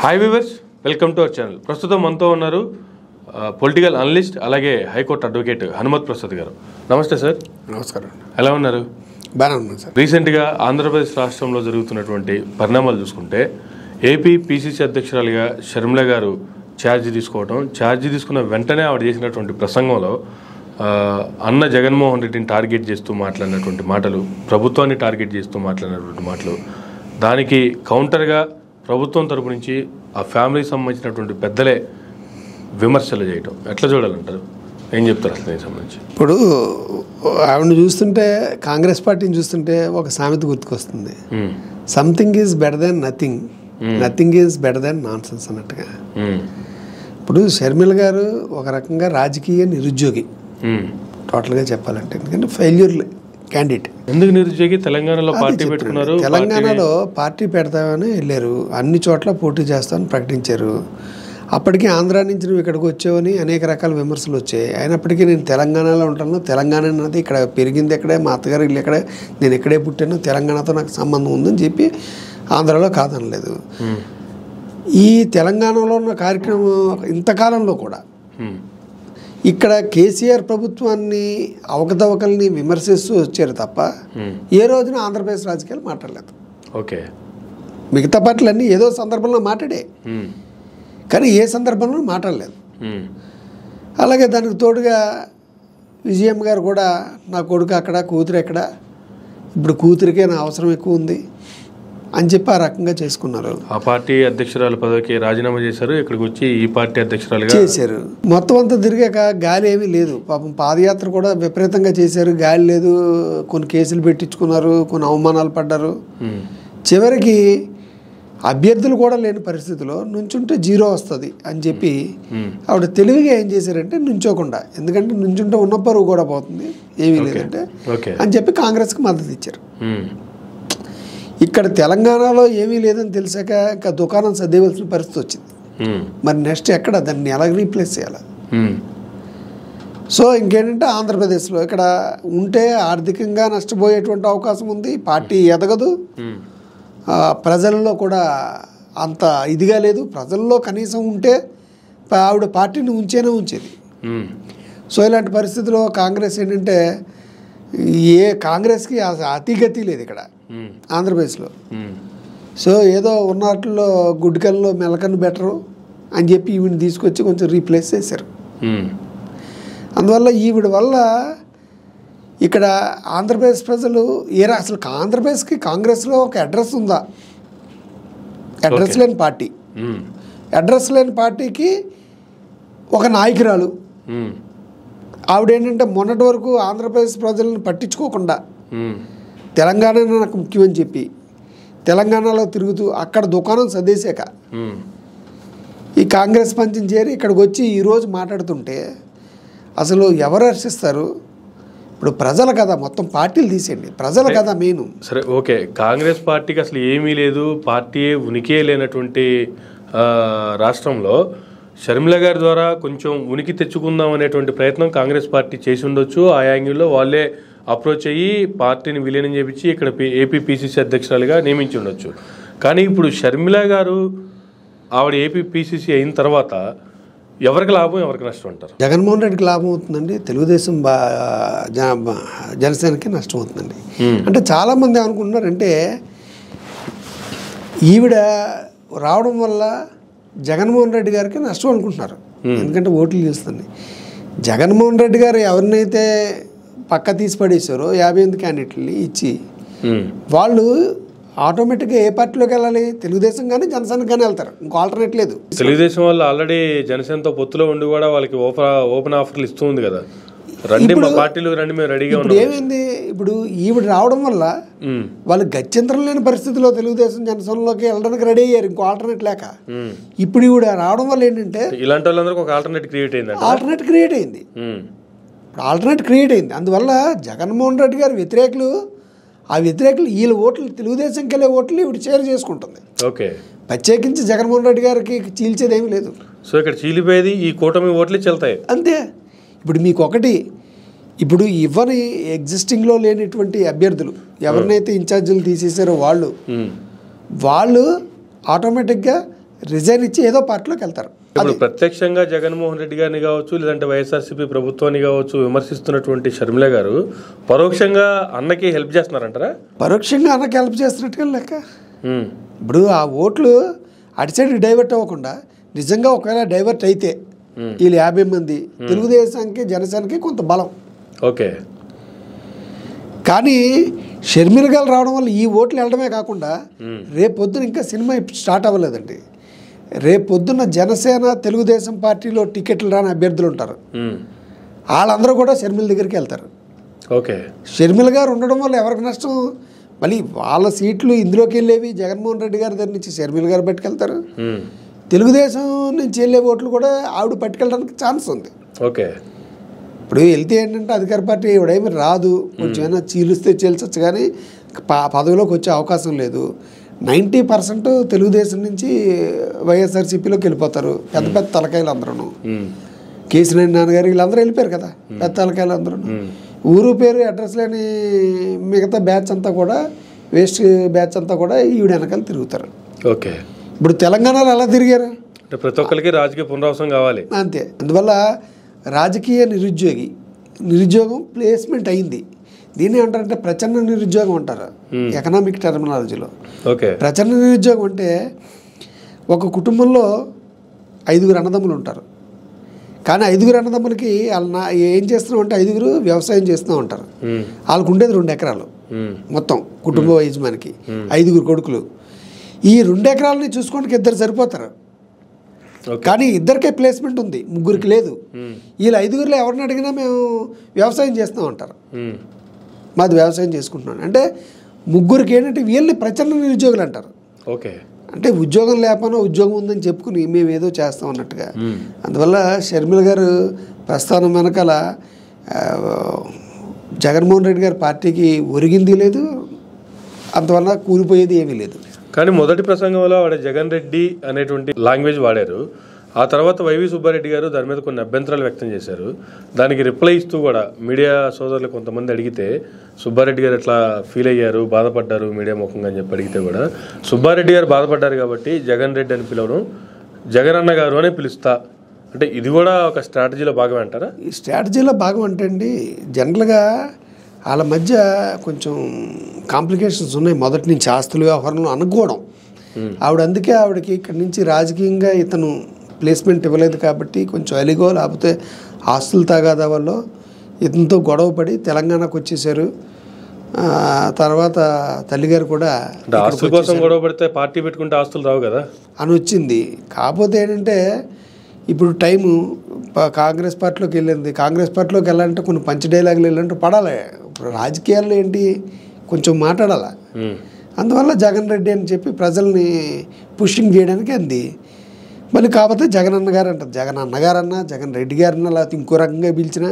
Hi viewers welcome to our channel ప్రస్తుతం మనతో ఉన్నారు పొలిటికల్ అనలిస్ట్ అలాగే హైకోర్టు అడ్వకేట్ హనుమత్ ప్రసాద్ గారు నమస్తే సార్ నమస్కారం ఎలా ఉన్నారు బాగానే ఉన్నాను సార్ రీసెంట్గా ఆంధ్రప్రదేశ్ రాష్ట్రంలో జరుగుతున్నటువంటి పరిణామాలు చూసుకుంటే ఏపీ పీసీసీ అధ్యక్షురాలిగా షర్మిల గారు ఛార్జ్ తీసుకోవడం ఛార్జ్ తీసుకున్న వెంటనే ఆవిడ చేసినటువంటి ప్రసంగంలో ఆ, అన్న జగన్మోహన్ రెడ్డిని టార్గెట్ చేస్తూ మాట్లాడినటువంటి మాటలు ప్రభుత్వాన్ని టార్గెట్ చేస్తూ మాట్లాడినటువంటి మాటలు దానికి కౌంటర్గా ప్రభుత్వం తరపు నుంచి ఆ ఫ్యామిలీకి సంబంధించినటువంటి పెద్దలే విమర్శలు చేయటం ఎట్లా చూడాలంటారు ఏం చెప్తారు అసలు దీనికి సంబంధించి ఇప్పుడు ఆవిడని చూస్తుంటే కాంగ్రెస్ పార్టీని చూస్తుంటే ఒక సామెత గుర్తుకొస్తుంది ఉమ్, something is better than nothing nothing is better than nonsense అన్నట్టుగా ఉమ్, ఇప్పుడు షర్మిల గారు ఒక రకంగా రాజకీయ నిరుద్యోగి ఉమ్. టోటల్గా చెప్పాలంటే ఎందుకంటే ఫెయిల్యూర్ క్యాండిడేట్ ఎందుకు నిరుద్యోగి తెలంగాణలో పార్టీ పెట్టుకున్నారు తెలంగాణలో పార్టీ పెడతామని వెళ్ళారు అన్ని చోట్ల పోటీ చేస్తామని ప్రకటించారు అప్పటికి ఆంధ్ర నుంచి నువ్వు ఇక్కడికి వచ్చావని అనేక రకాల విమర్శలు వచ్చాయి అయినప్పటికీ నేను తెలంగాణలో ఉంటాను తెలంగాణ అన్నది ఇక్కడ పెరిగింది ఎక్కడే మా అత్తగారు ఇల్లు ఎక్కడే నేను ఎక్కడే పుట్టాను తెలంగాణతో నాకు సంబంధం ఉందని చెప్పి ఆంధ్రాలో కాదనలేదు ఉమ్, ఈ తెలంగాణలో ఉన్న కార్యక్రమం ఇంతకాలంలో కూడా ఉమ్, ఇక్కడ కేసీఆర్ ప్రభుత్వాన్ని అవకతవకల్ని విమర్శిస్తూ వచ్చారు తప్ప ఉమ్. ఏ రోజున ఆంధ్రప్రదేశ్ రాజకీయాలు మాట్లాడలేదు ఓకే మిగతా పార్టీలన్నీ ఏదో సందర్భంలో మాట్లాడే ఉమ్, కానీ ఏ సందర్భంలో మాట్లాడలేదు ఉమ్, అలాగే దానికి తోడుగా విజయమ్మ గారు కూడా నా కొడుకు అక్కడ కూతురు ఎక్కడ ఇప్పుడు కూతురికే నా అవసరం ఎక్కువ ఉంది అని చెప్పి ఆ రకంగా చేసుకున్నారు ఆ పార్టీ అధ్యక్షురాలు పదవికి రాజీనామా చేశారు ఇక్కడికి వచ్చి ఈ పార్టీ అధ్యక్షురాలుగా చేశారు మొత్తం అంతా తిరిగాక గాలి ఏమీ లేదు పాపం పాదయాత్ర కూడా విపరీతంగా చేశారు గాలి లేదు కొన్ని కేసులు పెట్టించుకున్నారు కొన్ని అవమానాలు పడ్డారు ఉమ్, చివరికి అభ్యర్థులు కూడా లేని పరిస్థితిలో నుంచుంటే జీరో వస్తుంది అని చెప్పి ఉమ్, ఆవిడ తెలివిగా ఏం చేశారంటే నుంచోకుండా ఎందుకంటే నుంచుంటే ఉన్న పరువు కూడా పోతుంది ఏమీ లేదంటే ఓకే అని చెప్పి కాంగ్రెస్కి మద్దతు ఇచ్చారు ఉమ్, ఇక్కడ తెలంగాణలో ఏమీ లేదని తెలిసాక ఇంకా దుకాణం సర్దేవలసిన పరిస్థితి వచ్చింది ఉమ్, మరి నెక్స్ట్ ఎక్కడ దాన్ని ఎలా రీప్లేస్ చేయాలి ఉమ్, సో ఇంకేంటంటే ఆంధ్రప్రదేశ్లో ఇక్కడ ఉంటే ఆర్థికంగా నష్టపోయేటువంటి అవకాశం ఉంది పార్టీ ఎదగదు ఉమ్, ఆ, ప్రజల్లో కూడా అంత ఇదిగా లేదు ప్రజల్లో కనీసం ఉంటే ప- ఆవిడ పార్టీని ఉంచేనే ఉంచేది ఉమ్, సో ఇలాంటి పరిస్థితిలో కాంగ్రెస్ ఏంటంటే ఏ కాంగ్రెస్కి అస- అతిగతి లేదు ఇక్కడ ఉమ్, ఆంధ్రప్రదేశ్లో ఉమ్, సో ఏదో ఉన్నట్లో గుడ్డికల్లో మెలకన్ను బెటరు అని చెప్పి ఈవిని తీసుకొచ్చి కొంచెం రీప్లేస్ చేశారు ఉమ్, అందువల్ల ఈవిడ వల్ల ఇక్కడ ఆంధ్రప్రదేశ్ ప్రజలు ఏ రా- అసలు ఆంధ్రప్రదేశ్కి కాంగ్రెస్లో ఒక అడ్రస్ ఉందా అడ్రస్ లేని పార్టీ ఉమ్, అడ్రస్ లేని పార్టీకి ఒక నాయకురాలు ఉమ్, ఆవిడ ఏంటంటే మొన్నటి వరకు ఆంధ్రప్రదేశ్ ప్రజలను పట్టించుకోకుండా ఉమ్, తెలంగాణ నాకు ముఖ్యమని చెప్పి తెలంగాణలో తిరుగుతూ అక్కడ దుకాణం సర్దేశాక ఉమ్, ఈ కాంగ్రెస్ పంచం చేరి ఇక్కడికి వచ్చి ఈరోజు మాట్లాడుతుంటే అసలు ఎవరు హర్షిస్తారు ఇప్పుడు ప్రజల కదా మొత్తం పార్టీలు తీసేయండి ప్రజల కదా మెయిన్ సరే ఓకే కాంగ్రెస్ పార్టీకి అసలు ఏమీ లేదు పార్టీ ఉనికే లేనటువంటి ఆ, రాష్ట్రంలో షర్మిల గారి ద్వారా కొంచెం ఉనికి తెచ్చుకుందాం అనేటువంటి ప్రయత్నం కాంగ్రెస్ పార్టీ చేసి ఉండొచ్చు ఆ యాంగిల్లో వాళ్ళే అప్రోచ్ అయ్యి పార్టీని విలీనం చేపించి ఇక్కడ పి- ఏపీ పిసిసి అధ్యక్షురాలుగా నియమించి ఉండొచ్చు కానీ ఇప్పుడు షర్మిల గారు ఆవిడ ఏపీ పిసిసి అయిన తర్వాత ఎవరికి లాభం ఎవరికి నష్టం అంటారు జగన్మోహన్ రెడ్డికి లాభం అవుతుందండి తెలుగుదేశం బా జ- బ- జనసేనకి నష్టం అవుతుందండి Hmm. అంటే చాలామంది ఏమనుకుంటున్నారంటే ఈవిడ రావడం వల్ల జగన్మోహన్ రెడ్డి గారికి నష్టం అనుకుంటున్నారు ఎందుకంటే ఓట్లు చేస్తుంది జగన్మోహన్ రెడ్డి గారు ఎవరినైతే పక్క తీసి పడేశారో యాభై ఎనిమిది క్యాండిడేట్లని ఇచ్చి ఉమ్, వాళ్ళు ఆటోమేటిక్గా ఏ పార్టీలోకి వెళ్ళాలి తెలుగుదేశం కానీ జనసేన కానీ వెళ్తారు ఇంకో ఆల్టర్నేట్ లేదు తెలుగుదేశం వాళ్ళు ఆల్రెడీ జనసేనతో పొత్తులో ఉండి కూడా వాళ్ళకి ఓపెన్ ఓపెన్ ఆఫర్లు ఇస్తూ ఉంది కదా రండి మా పార్టీలు రండి మేము రెడీగా ఇప్పుడు ఉన్నాం ఏమైంది ఇప్పుడు ఈవిడ రావడం వల్ల ఉమ్, వాళ్ళు గత్యంతరం లేని పరిస్థితిలో తెలుగుదేశం జనసేనలోకి వెళ్ళడానికి రెడీ అయ్యారు ఇంకో ఆల్టర్నేట్ లేక ఉమ్. ఇప్పుడు ఈవిడ రావడం వల్ల ఏంటంటే ఇలాంటి వాళ్ళందరికీ ఒక ఆల్టర్నేట్ క్రియేట్ అయిందంట ఆల్టర్నేట్ క్రియేట్ అయింది ఉమ్, ఇప్పుడు ఆల్టర్నేట్ క్రియేట్ అయింది అందువల్ల జగన్మోహన్ రెడ్డి గారి వ్యతిరేకులు ఆ వ్యతిరేకులు వీళ్ళ ఓట్లు తెలుగుదేశంకి వెళ్ళే ఓట్లు ఈవిడ షేర్ చేసుకుంటుంది ఓకే ప్రత్యేకించి జగన్మోహన్ రెడ్డి గారికి చీల్చేది ఏమీ లేదు సో ఇక్కడ చీలిపోయేది ఈ కూటమి ఓట్లే చెల్తాయి అంతే ఇప్పుడు మీకు ఒకటి ఇప్పుడు ఇవ్వని ఎగ్జిస్టింగ్లో లేనిటువంటి అభ్యర్థులు ఎవరినైతే ఇన్ఛార్జీలు తీసేసారో వాళ్ళు ఉమ్, వాళ్ళు ఆటోమేటిక్గా రిజైన్ ఇచ్చి ఏదో పార్టీలోకి వెళ్తారు ఇప్పుడు ప్రత్యక్షంగా జగన్మోహన్ రెడ్డి గారిని కావచ్చు లేదంటే వైఎస్ఆర్సీపీ ప్రభుత్వాన్ని కావచ్చు విమర్శిస్తున్నటువంటి షర్మిల గారు పరోక్షంగా అన్నకి హెల్ప్ చేస్తున్నారంటారా పరోక్షంగా అన్నకి హెల్ప్ చేస్తున్నట్టుగా లెక్క ఉమ్, ఇప్పుడు ఆ ఓట్లు అటు సైడ్ డైవర్ట్ అవ్వకుండా నిజంగా ఒకవేళ డైవర్ట్ అయితే వీళ్ళు యాభై మంది తెలుగుదేశానికి జనసేనకి కొంత బలం ఓకే కానీ షర్మిల గారు రావడం వల్ల ఈ ఓట్లు వెళ్ళడమే కాకుండా రేపు పొద్దున ఇంకా సినిమా ఇప్పుడు స్టార్ట్ అవ్వలేదండి రేపు పొద్దున్న జనసేన తెలుగుదేశం పార్టీలో టికెట్లు రాని అభ్యర్థులు ఉంటారు ఉమ్, వాళ్ళందరూ కూడా షర్మిల దగ్గరికి వెళ్తారు ఓకే షర్మిల గారు ఉండడం వల్ల ఎవరికి నష్టం మళ్ళీ వాళ్ళ సీట్లు ఇందులోకి వెళ్ళేవి జగన్మోహన్ రెడ్డి గారి దగ్గర నుంచి షర్మిల గారు పట్టుకెళ్తారు ఉమ్, తెలుగుదేశం నుంచి వెళ్ళే ఓట్లు కూడా ఆవిడ పట్టుకెళ్ళడానికి ఛాన్స్ ఉంది ఓకే ఇప్పుడు వెళ్తే ఏంటంటే అధికార పార్టీ ఇవిడేమి రాదు కొంచెం ఏమైనా చీలిస్తే చీల్చచ్చు కానీ ప- పదవిలోకి వచ్చే అవకాశం లేదు నైంటీ పర్సెంట్ తెలుగుదేశం నుంచి వైఎస్ఆర్సీపీలోకి వెళ్ళిపోతారు పెద్ద పెద్ద తలకాయలు అందరూ ఉమ్, కేసీఆర్ నాన్నగారు వీళ్ళందరూ వెళ్ళిపోయారు కదా పెద్ద తలకాయలు అందరూ ఊరు పేరు అడ్రస్ లేని మిగతా బ్యాచ్ అంతా కూడా వేస్ట్ బ్యాచ్ అంతా కూడా ఈవిడ వెనకాల తిరుగుతారు ఓకే ఇప్పుడు తెలంగాణలో ఎలా తిరిగారు అంటే ప్రతి ఒక్కరికి రాజకీయ పునరావసరం కావాలి అంతే అందువల్ల రాజకీయ నిరుద్యోగి నిరుద్యోగం ప్లేస్మెంట్ అయింది దీన్ని ఏమంటారంటే ప్రచండ నిరుద్యోగం అంటారు ఎకనామిక్ టెర్మినాలజీలో ఓకే ప్రచండ నిరుద్యోగం అంటే ఒక కుటుంబంలో ఐదుగురు అన్నదమ్ములు ఉంటారు కానీ ఐదుగురు అన్నదమ్ములకి వాళ్ళ నా ఏం చేస్తున్నాం అంటే ఐదుగురు వ్యవసాయం చేస్తూ ఉంటారు ఉమ్, వాళ్ళకు ఉండేది రెండు ఎకరాలు ఉమ్, మొత్తం కుటుంబ యజమానికి ఐదుగురు కొడుకులు ఈ రెండు ఎకరాలని చూసుకోవడానికి ఇద్దరు సరిపోతారు ఓకే కానీ ఇద్దరికే ప్లేస్మెంట్ ఉంది ముగ్గురికి లేదు ఉమ్, వీళ్ళ ఐదుగురిలో ఎవరిని అడిగినా మేము వ్యవసాయం చేస్తాం అంటారు ఉమ్, మాది వ్యవసాయం చేసుకుంటున్నాం అంటే ముగ్గురికి ఏంటంటే వీళ్ళని ప్రచండ నిరుద్యోగులు అంటారు ఓకే అంటే ఉద్యోగం లేకపోయినా ఉద్యోగం ఉందని చెప్పుకుని మేము ఏదో చేస్తాం అన్నట్టుగా ఉమ్, అందువల్ల షర్మిల గారు ప్రస్థానం వెనకాల ఆ, జగన్మోహన్ రెడ్డి గారి పార్టీకి ఒరిగింది లేదు అంతవల్ల కూలిపోయేది ఏమీ లేదు కానీ మొదటి ప్రసంగంలో ఆవిడ జగన్ రెడ్డి అనేటువంటి లాంగ్వేజ్ వాడారు ఆ తర్వాత వైవి సుబ్బారెడ్డి గారు దాని మీద కొన్ని అభ్యంతరాలు వ్యక్తం చేశారు దానికి రిప్లై ఇస్తూ కూడా మీడియా సోదరులు కొంతమంది అడిగితే సుబ్బారెడ్డి గారు ఎట్లా ఫీల్ అయ్యారు బాధపడ్డారు మీడియా ముఖంగా అని చెప్పి అడిగితే కూడా సుబ్బారెడ్డి గారు బాధపడ్డారు కాబట్టి జగన్ రెడ్డి అని పిలవడం జగన్ అన్న గారు అనే పిలుస్తా అంటే ఇది కూడా ఒక స్ట్రాటజీలో భాగమే అంటారా ఈ స్ట్రాటజీలో భాగం అంటే అండి జనరల్గా వాళ్ళ మధ్య కొంచెం కాంప్లికేషన్స్ ఉన్నాయి మొదటి నుంచి ఆస్తుల వ్యవహారంలో అనుకోవడం ఆవిడ అందుకే ఆవిడకి ఇక్కడి నుంచి రాజకీయంగా ఇతను ప్లేస్మెంట్ ఇవ్వలేదు కాబట్టి కొంచెం అలిగో లేకపోతే ఆస్తుల తగాదా వల్ల ఇతనితో గొడవ పడి తెలంగాణకు వచ్చేసారు ఆ, తర్వాత తల్లిగారు కూడా అంటే ఆస్తుల కోసం గొడవ పడితే పార్టీ పెట్టుకుంటే ఆస్తులు రావు కదా అని వచ్చింది కాకపోతే ఏంటంటే ఇప్పుడు టైము ప- కాంగ్రెస్ పార్టీలోకి వెళ్ళింది కాంగ్రెస్ పార్టీలోకి వెళ్ళాలంటే కొన్ని పంచ డైలాగులు వెళ్ళాలంటే పడాలి ఇప్పుడు రాజకీయాల్లో ఏంటి కొంచెం మాట్లాడాలి ఉమ్, అందువల్ల జగన్ రెడ్డి అని చెప్పి ప్రజల్ని పుషింగ్ చేయడానికి అంది మళ్ళీ కాకపోతే జగన్ అన్నగారు అంటారు జగన్ అన్నగారన్నా జగన్ రెడ్డి గారన్నా లేకపోతే ఇంకో రకంగా పిలిచినా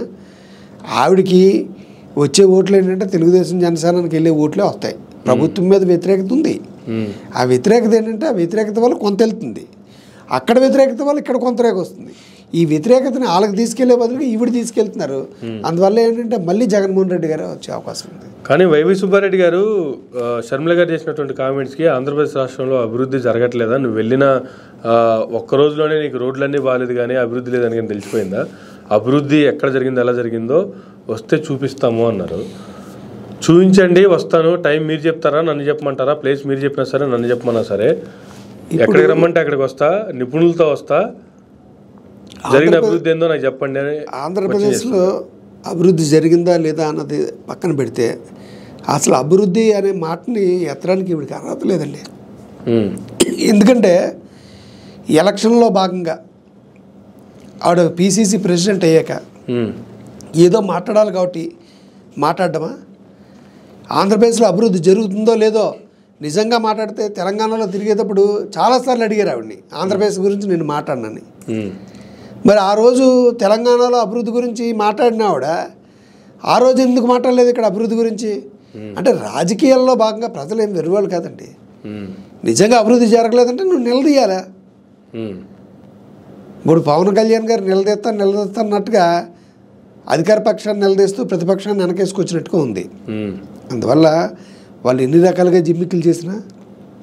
ఆవిడకి వచ్చే ఓట్లు ఏంటంటే తెలుగుదేశం జనసేనకి వెళ్ళే ఓట్లే వస్తాయి ప్రభుత్వం మీద వ్యతిరేకత ఉంది ఉమ్, ఆ వ్యతిరేకత ఏంటంటే ఆ వ్యతిరేకత వల్ల కొంత వెళ్తుంది అక్కడ వ్యతిరేకత వల్ల ఇక్కడ కొంత రేఖ వస్తుంది ఈ వ్యతిరేకతని వాళ్ళకి తీసుకెళ్లే బదులుగా ఈవిడ తీసుకెళ్తున్నారు అందువల్ల ఏంటంటే మళ్ళీ జగన్మోహన్ రెడ్డి గారు వచ్చే అవకాశం ఉంది కానీ వైవి సుబ్బారెడ్డి గారు ఆ, షర్మిల గారు చేసినటువంటి కామెంట్స్కి ఆంధ్రప్రదేశ్ రాష్ట్రంలో అభివృద్ధి జరగట్లేదా నువ్వు వెళ్ళిన ఆ, ఒక్క రోజులోనే నీకు రోడ్లన్నీ బాగాలేదు కానీ అభివృద్ధి లేదని కానీ తెలిసిపోయిందా అభివృద్ధి ఎక్కడ జరిగిందో ఎలా జరిగిందో వస్తే చూపిస్తాము అన్నారు చూపించండి వస్తాను టైం మీరు చెప్తారా నన్ను చెప్పమంటారా ప్లేస్ మీరు చెప్పినా సరే నన్ను చెప్పమన్నా సరే ఎక్కడికి రమ్మంటే అక్కడికి వస్తా నిపుణులతో వస్తా జరిగిన అభివృద్ధి ఏందో నాకు చెప్పండి అని ఆంధ్రప్రదేశ్లో అభివృద్ధి జరిగిందా లేదా అన్నది పక్కన పెడితే అసలు అభివృద్ధి అనే మాటని ఎత్తడానికి ఈవిడికి అర్హత లేదండి ఉమ్, ఎందుకంటే ఎలక్షన్లో భాగంగా ఆవిడ పీసీసీ ప్రెసిడెంట్ అయ్యాక ఉమ్, ఏదో మాట్లాడాలి కాబట్టి మాట్లాడడమా ఆంధ్రప్రదేశ్లో అభివృద్ధి జరుగుతుందో లేదో నిజంగా మాట్లాడితే తెలంగాణలో తిరిగేటప్పుడు చాలాసార్లు అడిగారు ఆవిడని ఆంధ్రప్రదేశ్ గురించి నేను మాట్లాడినని ఉమ్, మరి ఆ రోజు తెలంగాణలో అభివృద్ధి గురించి మాట్లాడిన ఆవిడ ఆ రోజు ఎందుకు మాట్లాడలేదు ఇక్కడ అభివృద్ధి గురించి అంటే రాజకీయాల్లో భాగంగా ప్రజలు ఏం వెరువాళ్ళు కాదండి ఉమ్, నిజంగా అభివృద్ధి జరగలేదంటే నువ్వు నిలదీయాలా ఉమ్, ఇప్పుడు పవన్ కళ్యాణ్ గారు నిలదీస్తాను నిలదీస్తాను అన్నట్టుగా అధికార పక్షాన్ని నిలదీస్తూ ప్రతిపక్షాన్ని వెనకేసుకొచ్చినట్టుగా ఉంది ఉమ్. అందువల్ల వాళ్ళు ఎన్ని రకాలుగా జిమ్మిక్కులు చేసినా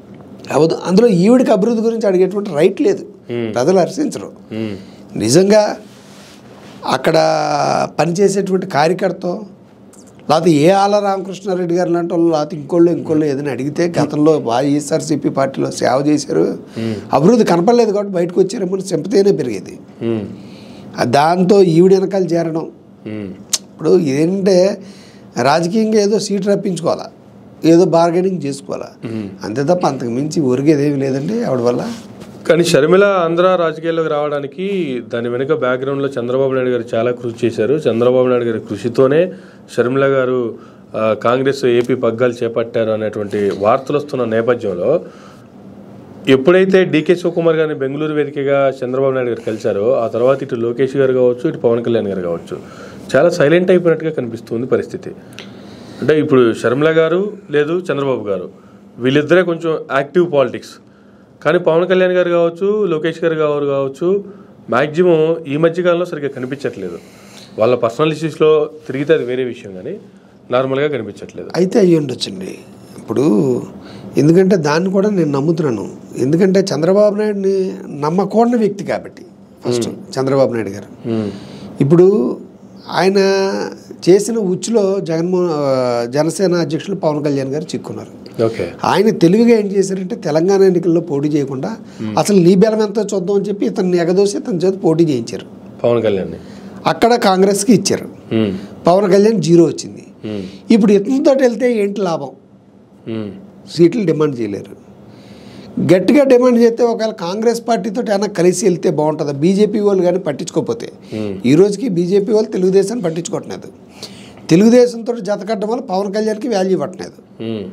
కావద్దు అందులో ఈవిడికి అభివృద్ధి గురించి అడిగేటువంటి రైట్ లేదు ప్రజలు హర్షించరు ఉమ్, నిజంగా నిజంగా అక్కడ పనిచేసేటువంటి కార్యకర్త లేకపోతే ఏ ఆల రామకృష్ణారెడ్డి గారు లాంటి వాళ్ళు లేకపోతే ఇంకోళ్ళు ఇంకోళ్ళు ఏదైనా అడిగితే గతంలో వైఎస్ఆర్సీపీ పార్టీలో సేవ చేశారు అభివృద్ధి కనపడలేదు కాబట్టి బయటకు వచ్చారేమో సింపతీనే పెరిగేది ఉమ్, ఆ దాంతో ఈవిడ వెనకాల చేరడం ఉమ్, ఇప్పుడు ఏంటంటే రాజకీయంగా ఏదో సీట్ రప్పించుకోవాలా ఏదో బార్గెనింగ్ చేసుకోవాలా అంతే తప్ప అంతకు మించి ఒరిగేదేమి లేదండి ఆవిడ వల్ల కానీ షర్మిల ఆంధ్ర రాజకీయాల్లోకి రావడానికి దాని వెనుక బ్యాక్గ్రౌండ్లో చంద్రబాబు నాయుడు గారు చాలా కృషి చేశారు చంద్రబాబు నాయుడు గారి కృషితోనే షర్మిల గారు ఆ, కాంగ్రెస్ ఏపీ పగ్గాలు చేపట్టారు అనేటువంటి వార్తలు వస్తున్న నేపథ్యంలో ఎప్పుడైతే డీకే శివకుమార్ గారిని బెంగళూరు వేదికగా చంద్రబాబు నాయుడు గారు కలిశారో ఆ తర్వాత ఇటు లోకేష్ గారు కావచ్చు ఇటు పవన్ కళ్యాణ్ గారు కావచ్చు చాలా సైలెంట్ అయిపోయినట్టుగా కనిపిస్తుంది పరిస్థితి అంటే ఇప్పుడు షర్మిల గారు లేదు చంద్రబాబు గారు వీళ్ళిద్దరే కొంచెం యాక్టివ్ పాలిటిక్స్ కానీ పవన్ కళ్యాణ్ గారు కావచ్చు లోకేష్ గారు గారు కావచ్చు మ్యాక్సిమం ఈ మధ్యకాలంలో సరిగ్గా కనిపించట్లేదు వాళ్ళ పర్సనల్ ఇష్యూస్లో తిరిగితే అది వేరే విషయం కానీ నార్మల్గా కనిపించట్లేదు అయితే అయ్యి ఉండొచ్చండి ఇప్పుడు ఎందుకంటే దాన్ని కూడా నేను నమ్ముతున్నాను ఎందుకంటే చంద్రబాబు నాయుడిని నమ్మకూడని వ్యక్తి కాబట్టి ఫస్ట్ చంద్రబాబు నాయుడు గారు ఉమ్, ఇప్పుడు ఆయన చేసిన ఉచ్చులో జగన్మోహన్ ఆ, జనసేన అధ్యక్షులు పవన్ కళ్యాణ్ గారు చిక్కున్నారు ఓకే ఆయన తెలివిగా ఏం చేశారంటే తెలంగాణ ఎన్నికల్లో పోటీ చేయకుండా అసలు నీ బెలం ఎంతో చూద్దాం అని చెప్పి ఇతన్ని ఎగదోసి ఇతని చేత పోటీ చేయించారు పవన్ కళ్యాణ్ అక్కడ కాంగ్రెస్కి ఇచ్చారు ఉమ్, పవన్ కళ్యాణ్ జీరో వచ్చింది ఉమ్, ఇప్పుడు ఇతనితో వెళ్తే ఏంటి లాభం ఉమ్, సీట్లు డిమాండ్ చేయలేరు గట్టిగా డిమాండ్ చేస్తే ఒకవేళ కాంగ్రెస్ పార్టీతో ఏమైనా కలిసి వెళ్తే బాగుంటుందా బీజేపీ వాళ్ళు కానీ పట్టించుకోకపోతే ఈ రోజుకి బీజేపీ వాళ్ళు తెలుగుదేశాన్ని పట్టించుకోవట్లేదు తెలుగుదేశంతో జతకట్టడం వల్ల పవన్ కళ్యాణ్కి వాల్యూ ఇవ్వట్లేదు ఉమ్,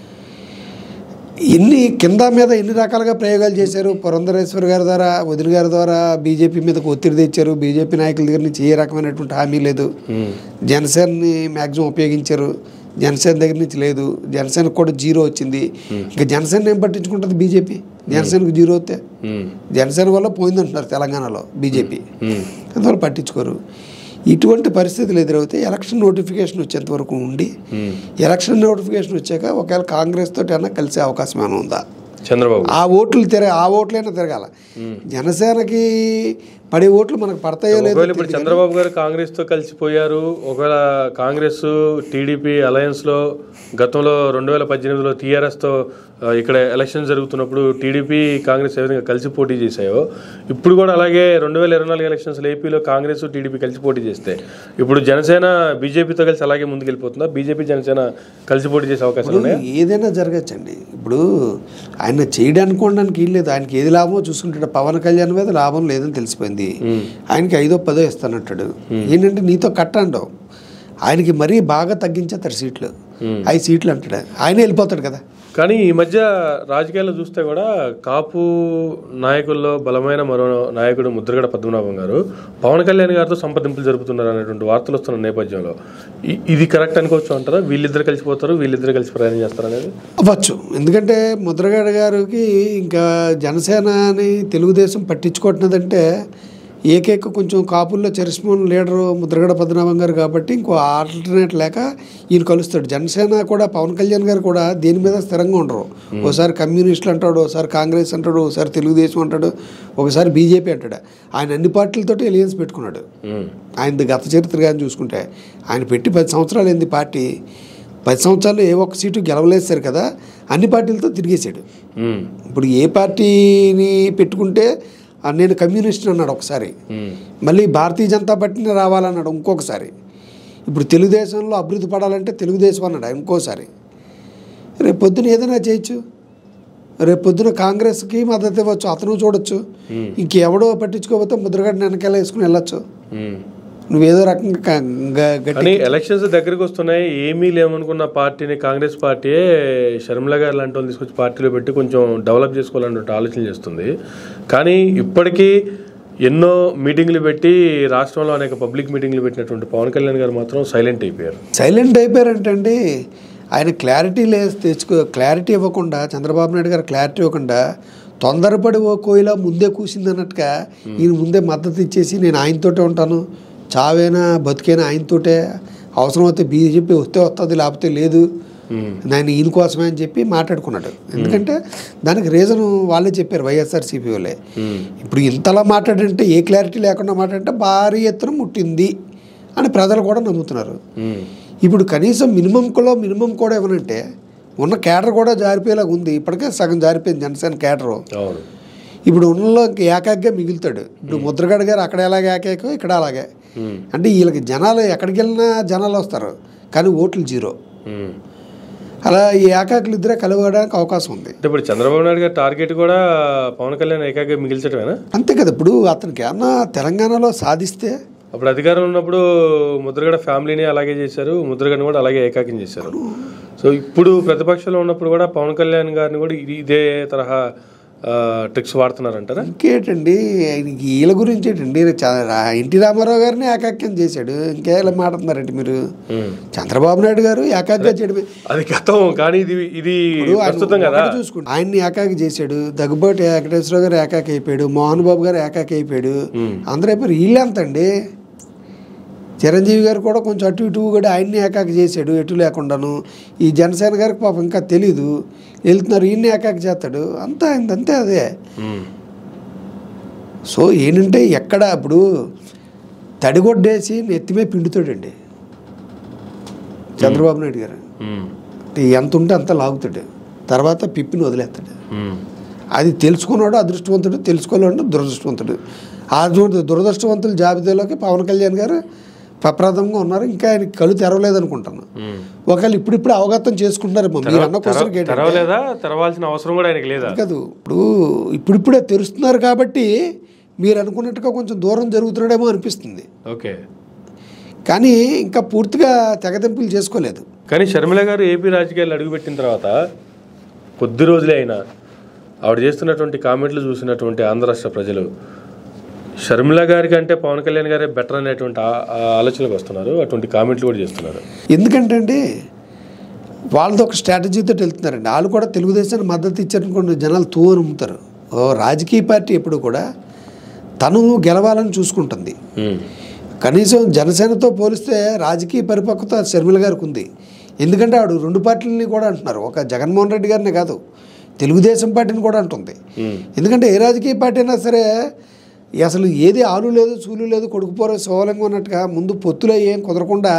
ఎన్ని కింద మీద ఎన్ని రకాలుగా ప్రయోగాలు చేశారు పురంధరేశ్వర్ గారి ద్వారా వదిన గారి ద్వారా బీజేపీ మీదకు ఒత్తిడి తెచ్చారు బీజేపీ నాయకుల దగ్గర నుంచి ఏ రకమైనటువంటి హామీ లేదు ఉమ్, జనసేనని మ్యాక్సిమం ఉపయోగించారు జనసేన దగ్గర నుంచి లేదు జనసేనకు కూడా జీరో వచ్చింది ఇంకా జనసేన ఏం పట్టించుకుంటుంది బీజేపీ జనసేనకు జీరో వస్తే ఉమ్, జనసేన వల్ల పోయిందంటున్నారు తెలంగాణలో బీజేపీ ఉమ్, అందువల్ల పట్టించుకోరు ఇటువంటి పరిస్థితులు ఎదురవుతే ఎలక్షన్ నోటిఫికేషన్ వచ్చేంత వరకు ఉండి ఉమ్. ఎలక్షన్ నోటిఫికేషన్ వచ్చాక ఒకవేళ కాంగ్రెస్ తోటి అన్నా కలిసే అవకాశం ఏమైనా ఉందా చంద్రబాబు ఆ ఓట్లు తిరగ ఆ ఓట్లైనా తిరగాల జనసేనకి పడే ఓట్లు మనకు పడతాయో లేదో ఒకవేళ ఇప్పుడు చంద్రబాబు గారు కాంగ్రెస్ తో కలిసిపోయారు ఒకవేళ కాంగ్రెస్ టీడీపీ అలయన్స్ లో గతంలో రెండు వేల పద్దెనిమిదిలో టీఆర్ఎస్ తో ఆ, ఇక్కడ ఎలక్షన్ జరుగుతున్నప్పుడు టీడీపీ కాంగ్రెస్ ఏ విధంగా కలిసి పోటీ చేశాయో ఇప్పుడు కూడా అలాగే రెండు వేల ఇరవై నాలుగు ఎలక్షన్స్ ఏపీలో కాంగ్రెస్ టీడీపీ కలిసి పోటీ చేస్తే ఇప్పుడు జనసేన బీజేపీతో కలిసి అలాగే ముందుకెళ్ళిపోతుందా బీజేపీ జనసేన కలిసి పోటీ చేసే అవకాశాలు ఉన్నాయా ఏదైనా జరగచ్చండి ఇప్పుడు ఆయన చేయడానికి కొనడానికి ఏం లేదు ఆయనకి ఏది లాభమో చూసుకుంటాడు పవన్ కళ్యాణ్ మీద లాభం లేదని తెలిసిపోయింది ఆయనకి ఐదో పదో ఇస్తానంటాడు ఏంటంటే నీతో కట్టండవు ఆయనకి మరీ బాగా తగ్గించేస్తారు సీట్లు ఐదు సీట్లు అంటాడు ఆయన వెళ్ళిపోతాడు కదా కానీ ఈ మధ్య రాజకీయాల్లో చూస్తే కూడా కాపు నాయకుల్లో బలమైన మరో నాయకుడు ముద్రగడ పద్మనాభం గారు పవన్ కళ్యాణ్ గారితో సంప్రదింపులు జరుపుతున్నారు అనేటువంటి వార్తలు వస్తున్న నేపథ్యంలో ఇ- ఇది కరెక్ట్ అనుకోవచ్చు అంటారా వీళ్ళిద్దరు కలిసిపోతారు వీళ్ళిద్దరు కలిసి ప్రయాణం చేస్తారు అనేది అవ్వచ్చు ఎందుకంటే ముద్రగడ గారికి ఇంకా జనసేనని తెలుగుదేశం పట్టించుకోవట్లేదంటే ఏకైక కొంచెం కాపుల్లో చరిస్మోన్ లీడరు ముద్రగడ పద్మనాభం గారు కాబట్టి ఇంకో ఆల్టర్నేట్ లేక ఈయన కలుస్తాడు జనసేన కూడా పవన్ కళ్యాణ్ గారు కూడా దేని మీద స్థిరంగా ఉండరు ఒకసారి కమ్యూనిస్టులు అంటాడు ఒకసారి కాంగ్రెస్ అంటాడు ఒకసారి తెలుగుదేశం అంటాడు ఒకసారి బీజేపీ అంటాడు ఆయన అన్ని పార్టీలతోటి ఎలియన్స్ పెట్టుకున్నాడు ఉమ్, ఆయనది గత చరిత్ర కానీ చూసుకుంటే ఆయన పెట్టి పది సంవత్సరాలు అయింది పార్టీ పది సంవత్సరాలు ఏ ఒక్క సీటు గెలవలేసారు కదా అన్ని పార్టీలతో తిరిగేశాడు ఉమ్, ఇప్పుడు ఏ పార్టీని పెట్టుకుంటే ఆ, నేను కమ్యూనిస్ట్ అన్నాడు ఒకసారి ఉమ్, మళ్ళీ భారతీయ జనతా పార్టీని రావాలన్నాడు ఇంకొకసారి ఇప్పుడు తెలుగుదేశంలో అభివృద్ధి పడాలంటే తెలుగుదేశం అన్నాడు ఆయన ఇంకోసారి రేపు పొద్దున ఏదైనా చేయొచ్చు రేపు పొద్దున కాంగ్రెస్కి మద్దతు ఇవ్వచ్చు అతను చూడొచ్చు ఇంకెవడో పట్టించుకోకపోతే ముద్రగడ్డ వెనకాల వేసుకుని వెళ్ళొచ్చు ఉమ్. నువ్వేదో రకంగా క- గ- గట్టి కానీ ఎలక్షన్స్ దగ్గరికి వస్తున్నాయి ఏమీ లేవనుకున్న పార్టీని కాంగ్రెస్ పార్టీయే షర్మిల గారు లాంటి వాళ్ళు తీసుకొచ్చి పార్టీలో పెట్టి కొంచెం డెవలప్ చేసుకోవాలన్నట్టు ఆలోచన చేస్తుంది కానీ ఇప్పటికీ ఎన్నో మీటింగ్లు పెట్టి రాష్ట్రంలో అనేక పబ్లిక్ మీటింగ్లు పెట్టినటువంటి పవన్ కళ్యాణ్ గారు మాత్రం సైలెంట్ అయిపోయారు సైలెంట్ అయిపోయారంటండి ఆయన క్లారిటీ లే తెచ్చుకో క్లారిటీ ఇవ్వకుండా చంద్రబాబు నాయుడు గారు క్లారిటీ ఇవ్వకుండా తొందరపడి ఓ కోయిల ముందే కూసింది అన్నట్టుగా ఈయన ముందే మద్దతు ఇచ్చేసి నేను ఆయనతోటే ఉంటాను చావైనా బతికైనా ఆయనతోటే అవసరమైతే బీజేపీ వస్తే వస్తుంది లేకపోతే లేదు ఉమ్. ఆయన ఈయన కోసమే అని చెప్పి మాట్లాడుకున్నాడు ఎందుకంటే దానికి రీజన్ వాళ్ళే చెప్పారు వైఎస్ఆర్సీపీ వాళ్ళే ఉమ్. ఇప్పుడు ఇంతలా మాట్లాడంటే ఏ క్లారిటీ లేకుండా మాట్లాడంటే భారీ ఎత్తున ముట్టింది అని ప్రజలు కూడా నమ్ముతున్నారు ఉమ్. ఇప్పుడు కనీసం మినిమంలో మినిమం కూడా ఏమనంటే ఉన్న కేటర్ కూడా జారిపోయేలాగా ఉంది ఇప్పటికే సగం జారిపోయింది జనసేన కేటరు అవును ఇప్పుడు ఉన్నలో ఇంక ఏకాగ్గా మిగులుతాడు ఇప్పుడు ముద్రగడ గారు అక్కడ ఎలాగ ఏకాకో ఇక్కడ అలాగే ఉమ్. అంటే వీళ్ళకి జనాలు ఎక్కడికి వెళ్ళినా జనాలు వస్తారు కానీ ఓట్లు జీరో ఉమ్. అలా ఈ ఏకాకులు ఇద్దరే కలవడానికి అవకాశం ఉంది అంటే ఇప్పుడు చంద్రబాబు నాయుడు గారి టార్గెట్ కూడా పవన్ కళ్యాణ్ ఏకాగ్గా మిగిల్చడమేనా అంతే కదా ఇప్పుడు అతనికి ఏమన్నా తెలంగాణలో సాధిస్తే అప్పుడు అధికారం ఉన్నప్పుడు ముద్రగడ ఫ్యామిలీని అలాగే చేశారు ముద్రగడని కూడా అలాగే ఏకాకిం చేశారు సో ఇప్పుడు ప్రతిపక్షంలో ఉన్నప్పుడు కూడా పవన్ కళ్యాణ్ గారిని కూడా ఇది- ఇదే తరహా ట్రిక్స్ వాడుతున్నారంటారా ఇంకేటండి ఆయనకి వీళ్ళ గురించి ఏంటండి చ- రా- ఎన్టీ రామారావు గారిని ఏకాక్యం చేశాడు ఇంకేలా మాట్లాడుతున్నారండి మీరు ఉమ్. చంద్రబాబు నాయుడు గారు ఏకాగ్గా చేయడమే అది గతం కానీ ఇది ఇది ఇప్పుడు ఆయన ప్రస్తుతం కదా ఒకటి చూసుకోండి ఆయన్ని ఏకాకి చేశాడు దగ్గుబాటి వెంకటేశ్వరరావు గారు ఏకాకి అయిపోయాడు మోహన్ బాబు గారు ఏకాకి అయిపోయాడు అందరూ అయిపోయారు వీళ్ళెంత అండి చిరంజీవి గారు కూడా కొంచెం అటు ఇటు కూడా ఆయన్ని ఏకాకి చేశాడు ఎటు లేకుండాను ఈ జనసేన గారికి పాపం ఇంకా తెలీదు వెళ్తున్నారు ఈయన్ని ఏకాకి చేస్తాడు అంతా అయింది అంతే అదే ఉమ్. సో ఏంటంటే ఎక్కడ ఇప్పుడు తడిగొడ్డేసి నెత్తిమే పిండుతాడండి చంద్రబాబు నాయుడు గారు ఉమ్. అంటే ఎంత ఉంటే అంత లాగుతాడు తర్వాత పిప్పిని వదిలేస్తాడు ఉమ్. అది తెలుసుకున్నాడు అదృష్టవంతుడు తెలుసుకోలేడు దురదృష్టవంతుడు ఆ దు- దురదృష్టవంతుల జాబితాలోకి పవన్ కళ్యాణ్ గారు ప్రప్రదంగా ఉన్నారు ఇంకా ఆయన కళ్ళు తెరవలేదు అనుకుంటాను ఉమ్. ఒకవేళ ఇప్పుడిప్పుడు అవగతం చేసుకుంటున్నారేమో మీరు అన్న క్వశ్చన్ తెరవ- తెరవలేదా తెరవాల్సిన అవసరం కూడా ఆయనకి లేదా కాదు ఇప్పుడు ఇప్పుడిప్పుడే తెరుస్తున్నారు కాబట్టి మీరు అనుకున్నట్టుగా కొంచెం దూరం జరుగుతున్నాడేమో అనిపిస్తుంది ఓకే కానీ ఇంకా పూర్తిగా తెగదెంపులు చేసుకోలేదు కానీ షర్మిల గారు ఏపీ రాజకీయాలు అడుగుపెట్టిన తర్వాత కొద్ది రోజులే అయినా ఆవిడ చేస్తున్నటువంటి కామెంట్లు చూసినటువంటి ఆంధ్ర రాష్ట్ర ప్రజలు షర్మిల గారి కంటే పవన్ కళ్యాణ్ గారే బెటర్ అనేటువంటి ఆ- ఆ ఆలోచనలకు వస్తున్నారు అటువంటి కామెంట్లు కూడా చేస్తున్నారు ఎందుకంటే అండి వాళ్ళతో ఒక స్ట్రాటజీతో వెళ్తున్నారండి వాళ్ళు కూడా తెలుగుదేశానికి మద్దతు ఇచ్చారనుకోండి జనాలు తూ అని అమ్ముతారు ఓ రాజకీయ పార్టీ ఎప్పుడు కూడా తను గెలవాలని చూసుకుంటుంది ఉమ్. కనీసం జనసేనతో పోలిస్తే రాజకీయ పరిపక్వత షర్మిల గారికి ఉంది ఎందుకంటే ఆవిడ రెండు పార్టీలని కూడా అంటున్నారు ఒక జగన్మోహన్ రెడ్డి గారినే కాదు తెలుగుదేశం పార్టీని కూడా అంటుంది ఉమ్. ఎందుకంటే ఏ రాజకీయ పార్టీ అయినా సరే అసలు ఏది ఆలు లేదు సూలు లేదు కొడుకుపోరే సోలంగా ఉన్నట్టుగా ముందు పొత్తులో ఏం కుదరకుండా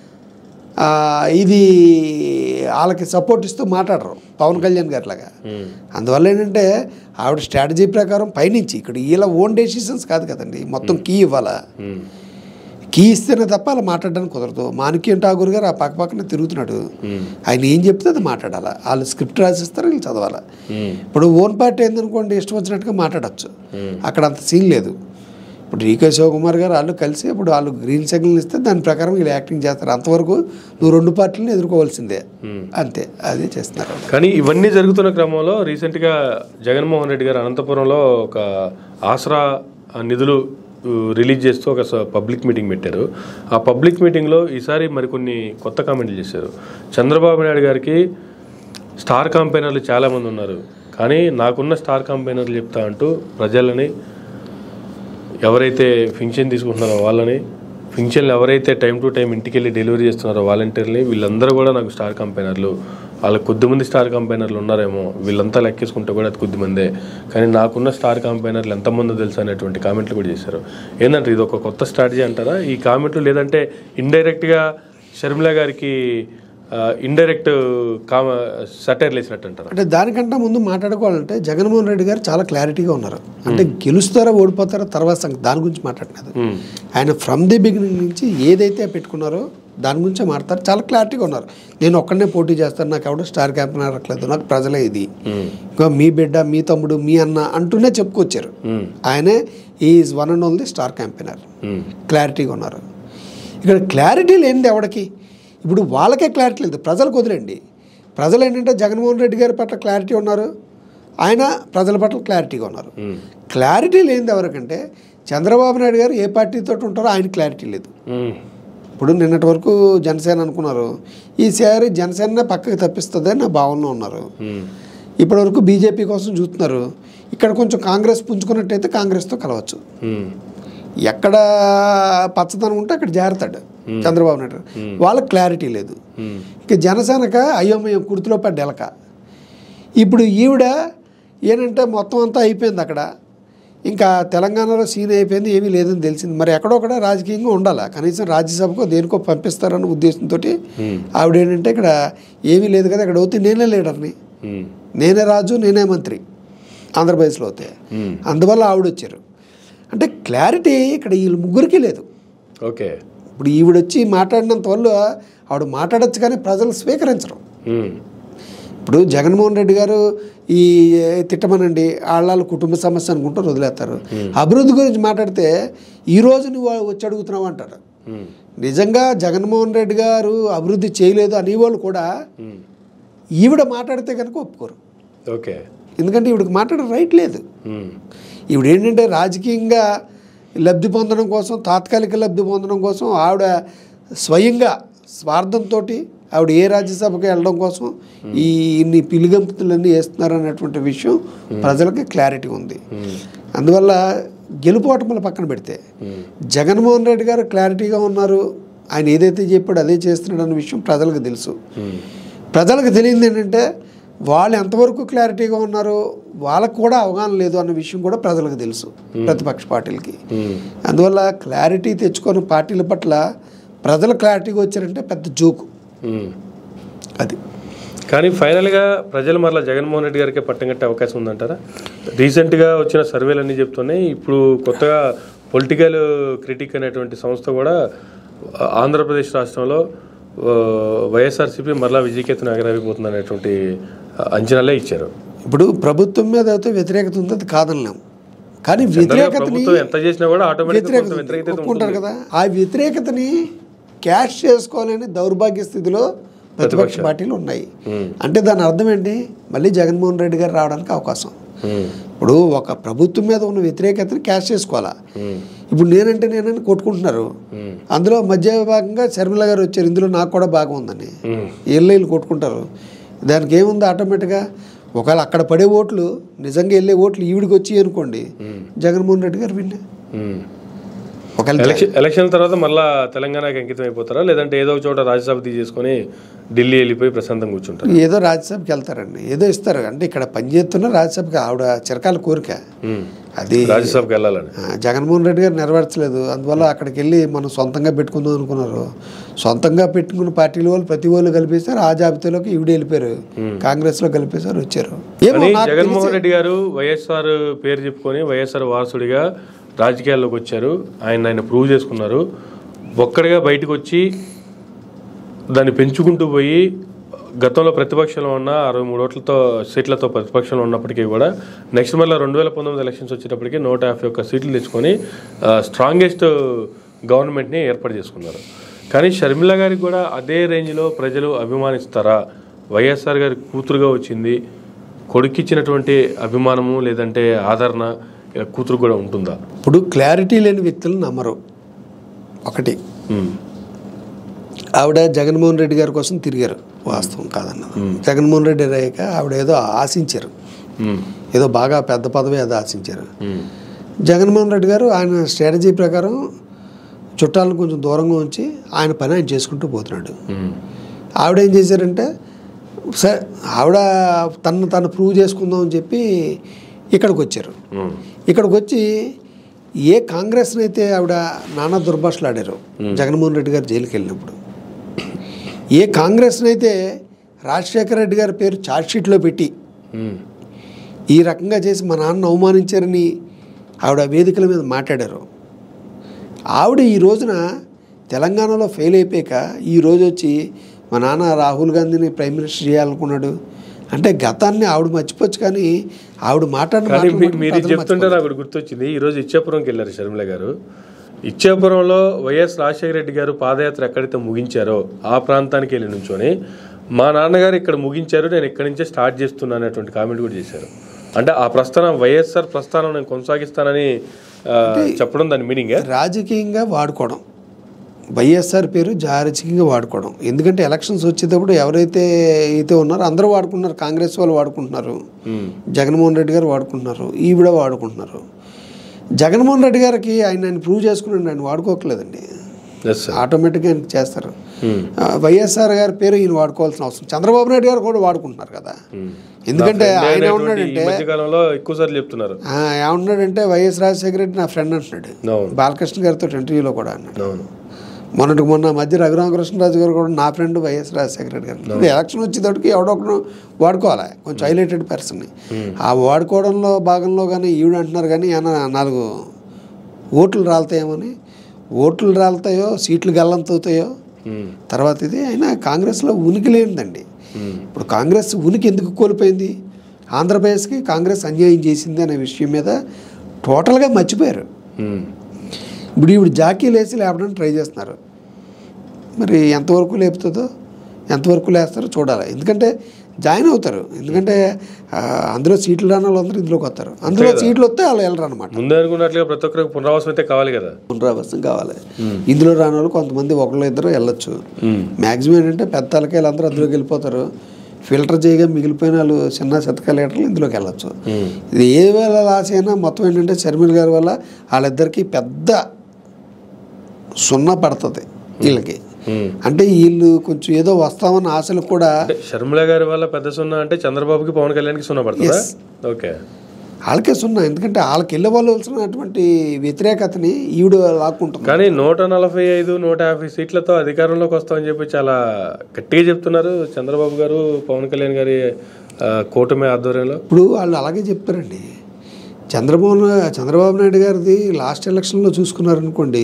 ఆ, ఇది వాళ్ళకి సపోర్ట్ ఇస్తూ మాట్లాడరు పవన్ కళ్యాణ్ గారిలాగా ఉమ్. అందువల్ల ఏంటంటే ఆవిడ స్ట్రాటజీ ప్రకారం పైనుంచి ఇక్కడ వీళ్ళ ఓన్ డెసిషన్స్ కాదు కదండి మొత్తం కీ ఇవ్వాలా ఉమ్. కీ ఇస్తేనే తప్ప అలా మాట్లాడడానికి కుదరదు మాణిక్యం ఠాగూర్ గారు ఆ పక్క పక్కన తిరుగుతున్నాడు ఉమ్. ఆయన ఏం చెప్తే అది మాట్లాడాలా వాళ్ళు స్క్రిప్ట్ రాసిస్తారు వీళ్ళు చదవాలా ఉమ్. ఇప్పుడు ఓన్ పార్టీ ఏందనుకోండి ఇష్టం వచ్చినట్టుగా మాట్లాడచ్చు ఉమ్. అక్కడ అంత సీన్ లేదు ఇప్పుడు డీకే శివకుమార్ గారు వాళ్ళు కలిసి ఇప్పుడు వాళ్ళు గ్రీన్ సిగ్నల్ ఇస్తే దాని ప్రకారం వీళ్ళు యాక్టింగ్ చేస్తారు అంతవరకు నువ్వు రెండు పార్టీలను ఎదుర్కోవాల్సిందే ఉమ్. అంతే అదే చేస్తున్నారు కానీ ఇవన్నీ జరుగుతున్న క్రమంలో రీసెంట్గా జగన్మోహన్ రెడ్డి గారు అనంతపురంలో ఒక ఆసరా నిధులు ఉ, రిలీజ్ చేస్తూ ఒక స- పబ్లిక్ మీటింగ్ పెట్టారు ఆ పబ్లిక్ మీటింగ్లో ఈసారి మరికొన్ని కొత్త కామెంట్లు చేశారు చంద్రబాబు నాయుడు గారికి స్టార్ కాంపైనర్లు చాలామంది ఉన్నారు కానీ నాకున్న స్టార్ కాంపైనర్లు చెప్తా అంటూ ప్రజలని ఎవరైతే ఫింక్షన్ తీసుకుంటున్నారో వాళ్ళని ఫింక్షన్లు ఎవరైతే టైం టు టైం ఇంటికి వెళ్ళి డెలివరీ చేస్తున్నారో వాలంటీర్ని వీళ్ళందరూ కూడా నాకు స్టార్ కంపెనర్లు వాళ్ళకి కొద్దిమంది స్టార్ కంపెనర్లు ఉన్నారేమో వీళ్ళంతా లెక్కేసుకుంటే కూడా అది కొద్దిమందే కానీ నాకున్న స్టార్ కంపెనర్లు ఎంతమందో తెలుసు అనేటువంటి కామెంట్లు కూడా చేశారు ఏంటంటే ఇది ఒక కొత్త స్ట్రాటజీ అంటారా ఈ కామెంట్లు లేదంటే ఇండైరెక్ట్గా షర్మిల గారికి ఇండైరెక్ట్ కామ సటైర్లు వేసినట్టు అంటారా అంటే దానికంటే ముందు మాట్లాడుకోవాలంటే జగన్మోహన్ రెడ్డి గారు చాలా క్లారిటీగా ఉన్నారు అంటే గెలుస్తారా ఓడిపోతారా తర్వాత సంగతి దాని గురించి మాట్లాడినది ఉమ్, ఆయన ఫ్రమ్ ది బిగినింగ్ నుంచి ఏదైతే పెట్టుకున్నారో దాని గురించే మాట్లాడతారు చాలా క్లారిటీగా ఉన్నారు నేను ఒక్కడనే పోటీ చేస్తాను నాకు ఎవడో స్టార్ క్యాంపెయిన్ అడగలేదు నాకు ప్రజలే ఇది ఉమ్, ఇంకా మీ బిడ్డ మీ తమ్ముడు మీ అన్న అంటూనే చెప్పుకొచ్చారు ఉమ్, ఆయనే is one and only star campaigner um, క్లారిటీగా ఉన్నారు ఇక్కడ క్లారిటీ లేనిది ఎవడికి ఇప్పుడు వాళ్ళకే క్లారిటీ లేదు ప్రజలకు వదిలేండి ప్రజలు ఏంటంటే జగన్మోహన్ రెడ్డి గారి పట్ల క్లారిటీ ఉన్నారు ఆయన ప్రజల పట్ల క్లారిటీగా ఉన్నారు ఉమ్, క్లారిటీ లేనిది ఎవరికంటే చంద్రబాబు నాయుడు గారు ఏ పార్టీతో ఉంటారో ఆయన క్లారిటీ లేదు ఉమ్, ఇప్పుడు నిన్నటి వరకు జనసేన అనుకున్నారు ఈసారి జనసేన పక్కకి తప్పిస్తుంది నా భావనలో ఉన్నారు ఉమ్, ఇప్పటి వరకు బీజేపీ కోసం చూస్తున్నారు ఇక్కడ కొంచెం కాంగ్రెస్ పుంజుకున్నట్టయితే కాంగ్రెస్తో కలవచ్చు ఉమ్, ఎక్కడ పచ్చదనం ఉంటే అక్కడ జారుతాడు చంద్రబాబు నాయుడు గారు. వాళ్ళకి క్లారిటీ లేదు ఉమ్, ఇక జనసేనక అయోమయం కుర్తిలో పడ్డ ఎలక ఇప్పుడు ఈవిడ ఏంటంటే మొత్తం అంతా అయిపోయింది అక్కడ ఇంకా తెలంగాణలో సీన్ అయిపోయింది ఏమీ లేదని తెలిసింది మరి ఎక్కడో కూడా రాజకీయంగా ఉండాలి కనీసం రాజ్యసభకో దేనికో పంపిస్తారన్న ఉద్దేశంతో ఆవిడ ఏంటంటే ఇక్కడ ఏమీ లేదు కదా ఇక్కడ అవుతే నేనే లీడర్ని ఉమ్, నేనే రాజు నేనే మంత్రి ఆంధ్రప్రదేశ్లో అవుతే ఉమ్, అందువల్ల ఆవిడ వచ్చారు అంటే క్లారిటీ ఇక్కడ వీళ్ళు ముగ్గురికి లేదు ఓకే ఇప్పుడు ఈవిడ వచ్చి మాట్లాడినంత వల్ల ఆవిడ మాట్లాడొచ్చు కానీ ప్రజలు స్వీకరించరు ఉమ్, ఇప్పుడు జగన్మోహన్ రెడ్డి గారు ఈ తిట్టమనండి వాళ్ళ కుటుంబ సమస్య అనుకుంటూ వదిలేస్తారు అభివృద్ధి గురించి మాట్లాడితే ఈ రోజు నువ్వు వచ్చి అడుగుతున్నావు అంటారు ఉమ్, నిజంగా జగన్మోహన్ రెడ్డి గారు అభివృద్ధి చేయలేదు అనేవాళ్ళు కూడా ఉమ్, ఈవిడ మాట్లాడితే కనుక ఒప్పుకోరు ఓకే ఎందుకంటే ఈవిడకి మాట్లాడే రైట్ లేదు ఉమ్, ఈవిడ ఏంటంటే రాజకీయంగా లబ్ధి పొందడం కోసం తాత్కాలిక లబ్ధి పొందడం కోసం ఆవిడ స్వయంగా స్వార్థంతో ఆవిడ ఏ రాజ్యసభకి వెళ్ళడం కోసం ఈ ఇన్ని పిలిగంపులన్నీ వేస్తున్నారు అనేటువంటి విషయం ప్రజలకి క్లారిటీ ఉంది ఉమ్, అందువల్ల గెలుపోటములు పక్కన పెడితే ఉమ్, జగన్మోహన్ రెడ్డి గారు క్లారిటీగా ఉన్నారు ఆయన ఏదైతే చెప్పాడో అదే చేస్తున్నాడు అన్న విషయం ప్రజలకు తెలుసు ఉమ్, ప్రజలకు తెలియంది ఏంటంటే వాళ్ళు ఎంతవరకు క్లారిటీగా ఉన్నారో వాళ్ళకు కూడా అవగాహన లేదు అన్న విషయం కూడా ప్రజలకు తెలుసు ప్రతిపక్ష పార్టీలకి ఉమ్, అందువల్ల క్లారిటీ తెచ్చుకొని పార్టీల పట్ల ప్రజలు క్లారిటీగా వచ్చారంటే పెద్ద జోకు ఉమ్. అది కానీ ఫైనల్గా ప్రజలు మరలా జగన్మోహన్ రెడ్డి గారికి పట్టం కట్టే అవకాశం ఉందంటారా రీసెంట్గా వచ్చిన సర్వేలు అన్నీ చెప్తున్నాయి ఇప్పుడు కొత్తగా పొలిటికల్ క్రిటిక్ అనేటువంటి సంస్థ కూడా ఆ, ఆంధ్రప్రదేశ్ రాష్ట్రంలో ఆ, వైఎస్ఆర్సీపీ మరలా విజయకేతన ఎగరవిపోతుంది అనేటువంటి ఆ, అంచనాలే ఇచ్చారు ఇప్పుడు ప్రభుత్వం మీద అయితే వ్యతిరేకత ఉంది అది కాదనలేం కానీ జనరల్గా వ్యతిరేకతని ప్రభుత్వం ఎంత చేసినా కూడా ఆటోమేటిక్గా వ్యతిరేకత కొంత వ్యతిరేకత ఉంటుంది. ఒప్పుకుంటారు కదా ఆ వ్యతిరేకతని క్యాష్ చేసుకోవాలని దౌర్భాగ్య స్థితిలో ప్రతిపక్ష పార్టీలు ఉన్నాయి ఉమ్, అంటే దాని అర్థం ఏంటి మళ్ళీ జగన్మోహన్ రెడ్డి గారు రావడానికి అవకాశం ఉమ్, ఇప్పుడు ఒక ప్రభుత్వం మీద ఉన్న వ్యతిరేకతని క్యాష్ చేసుకోవాలా ఉమ్, ఇప్పుడు నేనంటే నేనని కొట్టుకుంటున్నారు ఉమ్, అందులో మధ్య భాగంగా శర్మిల గారు వచ్చారు ఇందులో నాకు కూడా భాగం ఉందని ఉమ్, వీళ్ళు వీళ్ళు కొట్టుకుంటారు దానికి ఏముంది ఆటోమేటిక్గా ఒకవేళ అక్కడ పడే ఓట్లు నిజంగా వెళ్ళే ఓట్లు ఈవిడికి వచ్చి అనుకోండి జగన్మోహన్ రెడ్డి గారు విన్నే ఉమ్. ఒకవేళ ఎలక్షన్ ఎలక్షన్ తర్వాత మళ్ళా తెలంగాణకి అంకితం అయిపోతారా లేదంటే ఏదో ఒక చోట రాజ్యసభ తీసేసుకొని ఢిల్లీ వెళ్ళిపోయి ప్రశాంతం కూర్చుంటారు ఏదో రాజ్యసభకి వెళ్తారండి ఏదో ఇస్తారు అంటే ఇక్కడ పనిచేస్తున్న రాజ్యసభకి ఆవిడ చిరకాల కోరిక అది రాజ్యసభకి వెళ్ళాలని ఆ, జగన్మోహన్ రెడ్డి గారు నెరవేర్చలేదు అందువల్ల అక్కడికి వెళ్ళి మనం సొంతంగా పెట్టుకుందాం అనుకున్నారు సొంతంగా పెట్టుకున్న పార్టీల వాళ్ళు ప్రతి వాళ్ళు కలిపేశారు ఆ జాబితాలోకి ఈవిడ వెళ్ళిపోయారు కాంగ్రెస్ లో కలిపేశారు వచ్చారు ఏమో కానీ నాకు జగన్మోహన్ రెడ్డి గారు వైఎస్ఆర్ పేరు చెప్పుకొని వైఎస్ఆర్ వారసుడిగా రాజకీయాల్లోకి వచ్చారు ఆయన ఆయన ప్రూవ్ చేసుకున్నారు ఒక్కడిగా బయటకు వచ్చి దాన్ని పెంచుకుంటూ పోయి గతంలో ప్రతిపక్షంలో ఉన్న అరవై మూడు ఓట్లతో సీట్లతో ప్రతిపక్షంలో ఉన్నప్పటికీ కూడా నెక్స్ట్ మళ్ళీ రెండు వేల పంతొమ్మిది ఎలక్షన్స్ వచ్చేటప్పటికి నూట యాభై ఒక్క సీట్లు తెచ్చుకొని స్ట్రాంగెస్ట్ గవర్నమెంట్ని ఏర్పాటు చేసుకున్నారు కానీ షర్మిల గారికి కూడా అదే రేంజ్లో ప్రజలు అభిమానిస్తారా వైఎస్ఆర్ గారి కూతురుగా వచ్చింది కొడుకిచ్చినటువంటి అభిమానము లేదంటే ఆదరణ ఇలా కూతురు కూడా ఉంటుందా ఇప్పుడు క్లారిటీ లేని వ్యక్తులు నమ్మరు ఒకటి ఉమ్, ఆవిడ జగన్మోహన్ రెడ్డి గారి కోసం తిరిగారు వాస్తవం కాదన్న జగన్మోహన్ రెడ్డి అయ్యాక ఆవిడ ఏదో ఆశించారు ఉమ్, ఏదో బాగా పెద్ద పదవి ఏదో ఆశించారు ఉమ్, జగన్మోహన్ రెడ్డి గారు ఆయన స్ట్రాటజీ ప్రకారం చుట్టాలను కొంచెం దూరంగా ఉంచి ఆయన పని ఆయన చేసుకుంటూ పోతున్నాడు ఉమ్, ఆవిడ ఏం చేశారంటే సరే ఆవిడ తను తను ప్రూవ్ చేసుకుందాం అని చెప్పి ఇక్కడికి వచ్చారు ఉమ్, ఇక్కడికి వచ్చి ఏ కాంగ్రెస్ని అయితే ఆవిడ నానా దుర్భాషలు ఆడారు జగన్మోహన్ రెడ్డి గారు జైలుకి వెళ్ళినప్పుడు ఏ కాంగ్రెస్ని అయితే రాజశేఖర రెడ్డి గారి పేరు ఛార్జ్షీట్లో పెట్టి ఉమ్, ఈ రకంగా చేసి మా నాన్న అవమానించారని ఆవిడ వేదికల మీద మాట్లాడారు ఆవిడ ఈ రోజున తెలంగాణలో ఫెయిల్ అయిపోయాక ఈ రోజు వచ్చి మా నాన్న రాహుల్ గాంధీని ప్రైమ్ మినిస్టర్ చేయాలనుకున్నాడు అంటే గతాన్ని ఆవిడ మర్చిపోవచ్చు కానీ ఆవిడ మాట్లాడిన కానీ మాటలు మీ- మాత్రం మీరు ప్రజలు చెప్తుంటే నాకు ఒకటి గుర్తొచ్చింది ఈ రోజు ఇచ్చాపురంకి వెళ్ళారు షర్మిల గారు ఇచ్చాపురంలో వైఎస్ రాజశేఖర రెడ్డి గారు పాదయాత్ర ఎక్కడైతే ముగించారో ఆ ప్రాంతానికి వెళ్ళి నుంచొని మా నాన్నగారు ఇక్కడ ముగించారు నేను ఇక్కడి నుంచే స్టార్ట్ చేస్తున్నాను అనేటువంటి కామెంట్ కూడా చేశారు అంటే ఆ ప్రస్థానం వైఎస్ఆర్ ప్రస్థానం నేను కొనసాగిస్తానని ఆ, చెప్పడం దాని మీనింగ్ రాజకీయంగా వాడుకోవడం వైఎస్ఆర్ పేరు రాజకీయంగా వాడుకోవడం ఎందుకంటే ఎలక్షన్స్ వచ్చేటప్పుడు ఎవరైతే అయితే ఉన్నారో అందరూ వాడుకుంటున్నారు కాంగ్రెస్ వాళ్ళు వాడుకుంటున్నారు జగన్మోహన్ రెడ్డి గారు వాడుకుంటున్నారు ఈవిడ వాడుకుంటున్నారు జగన్మోహన్ రెడ్డి గారికి ఆయన ఆయన ప్రూవ్ చేసుకున్నాడు ఆయన వాడుకోకలేదండి ఎస్ సార్ ఆటోమేటిక్గా ఆయనకి చేస్తారు ఆ, వైఎస్ఆర్ గారి పేరు ఈయన వాడుకోవాల్సిన అవసరం చంద్రబాబు నాయుడు గారు కూడా వాడుకుంటున్నారు కదా ఎందుకంటే ఆయన ఈ ఏమన్నాడంటే మధ్యకాలంలో ఎక్కువ సార్లు చెప్తున్నారు ఆ, ఏమన్నాడంటే వైఎస్ రాజశేఖర రెడ్డి నా ఫ్రెండ్ అంటున్నాడు అవును బాలకృష్ణ గారితో ఇంటర్వ్యూలో కూడా అన్నాడు అవును మొన్నటికి మొన్న మధ్య రఘురామకృష్ణరాజు గారు కూడా నా ఫ్రెండ్ వైఎస్ రాజశేఖర రెడ్డి గారు ఇప్పుడు ఎలక్షన్ వచ్చేటప్పటికి ఎవడో ఒకడు వాడుకోవాలి కొంచెం హైలైటెడ్ పర్సన్ని ఆ వాడుకోవడంలో భాగంలో కానీ ఈవిడ అంటున్నారు కానీ ఆయన నాలుగు ఓట్లు రాలుతాయేమని ఓట్లు రాలుతాయో సీట్లు గల్లంతవుతాయో ఉమ్. తర్వాత ఇది అయినా కాంగ్రెస్లో ఉనికి లేనిదండి ఉమ్. ఇప్పుడు కాంగ్రెస్ ఉనికి ఎందుకు కోల్పోయింది ఆంధ్రప్రదేశ్కి కాంగ్రెస్ అన్యాయం చేసింది అనే విషయం మీద టోటల్గా మర్చిపోయారు ఉమ్. ఇప్పుడు ఇప్పుడు జాకీ లేసి లేపడానికి ట్రై చేస్తున్నారు మరి ఎంతవరకు లేపుతుందో ఎంతవరకు లేస్తారో చూడాలి ఎందుకంటే జాయిన్ అవుతారు ఎందుకంటే ఆ, అందులో సీట్లు రాని వాళ్ళందరూ ఇందులోకి వస్తారు అందులో సీట్లు వస్తే వాళ్ళు వెళ్ళరు అనమాట ముందే అనుకున్నట్లుగా ప్రతి ఒక్కరికి పునరావాసం అయితే కావాలి కదా పునరావాసం కావాలి ఇందులో రాని వాళ్ళు కొంతమంది ఒకళ్ళు ఇద్దరు వెళ్ళొచ్చు ఉమ్. మ్యాక్సిమం ఏంటంటే పెద్ద తలకాయలు అందరూ అందులోకి వెళ్ళిపోతారు ఫిల్టర్ చేయగా మిగిలిపోయిన వాళ్ళు చిన్న శతక లీటర్లు ఇందులోకి వెళ్ళొచ్చు ఉమ్. ఇది ఏ వేళ లాస్ అయినా మొత్తం ఏంటంటే షర్మిల గారి వల్ల వాళ్ళిద్దరికి పెద్ద సున్నా పడుతుంది వీళ్ళకి ఉమ్. అంటే వీళ్ళు కొంచెం ఏదో వస్తామన్న ఆశలు కూడా అంటే షర్మిల గారి వల్ల పెద్ద సున్నా అంటే చంద్రబాబుకి పవన్ కళ్యాణ్కి సున్నా పడుతుందా ఓకే వాళ్ళకే సున్నా ఎందుకంటే వాళ్ళకి వెళ్ళవలసినటువంటి వ్యతిరేకతని ఈవిడ లాక్కుంటుంది కానీ నూట నలభై ఐదు నూట యాభై సీట్లతో అధికారంలోకి వస్తామని చెప్పి చాలా గట్టిగా చెప్తున్నారు చంద్రబాబు గారు పవన్ కళ్యాణ్ గారి ఆ, కూటమి ఆధ్వర్యంలో ఇప్పుడు వాళ్ళు అలాగే చెప్తారండి చంద్రబాబు నా- చంద్రబాబు నాయుడు గారిది లాస్ట్ ఎలక్షన్లో చూసుకున్నారనుకోండి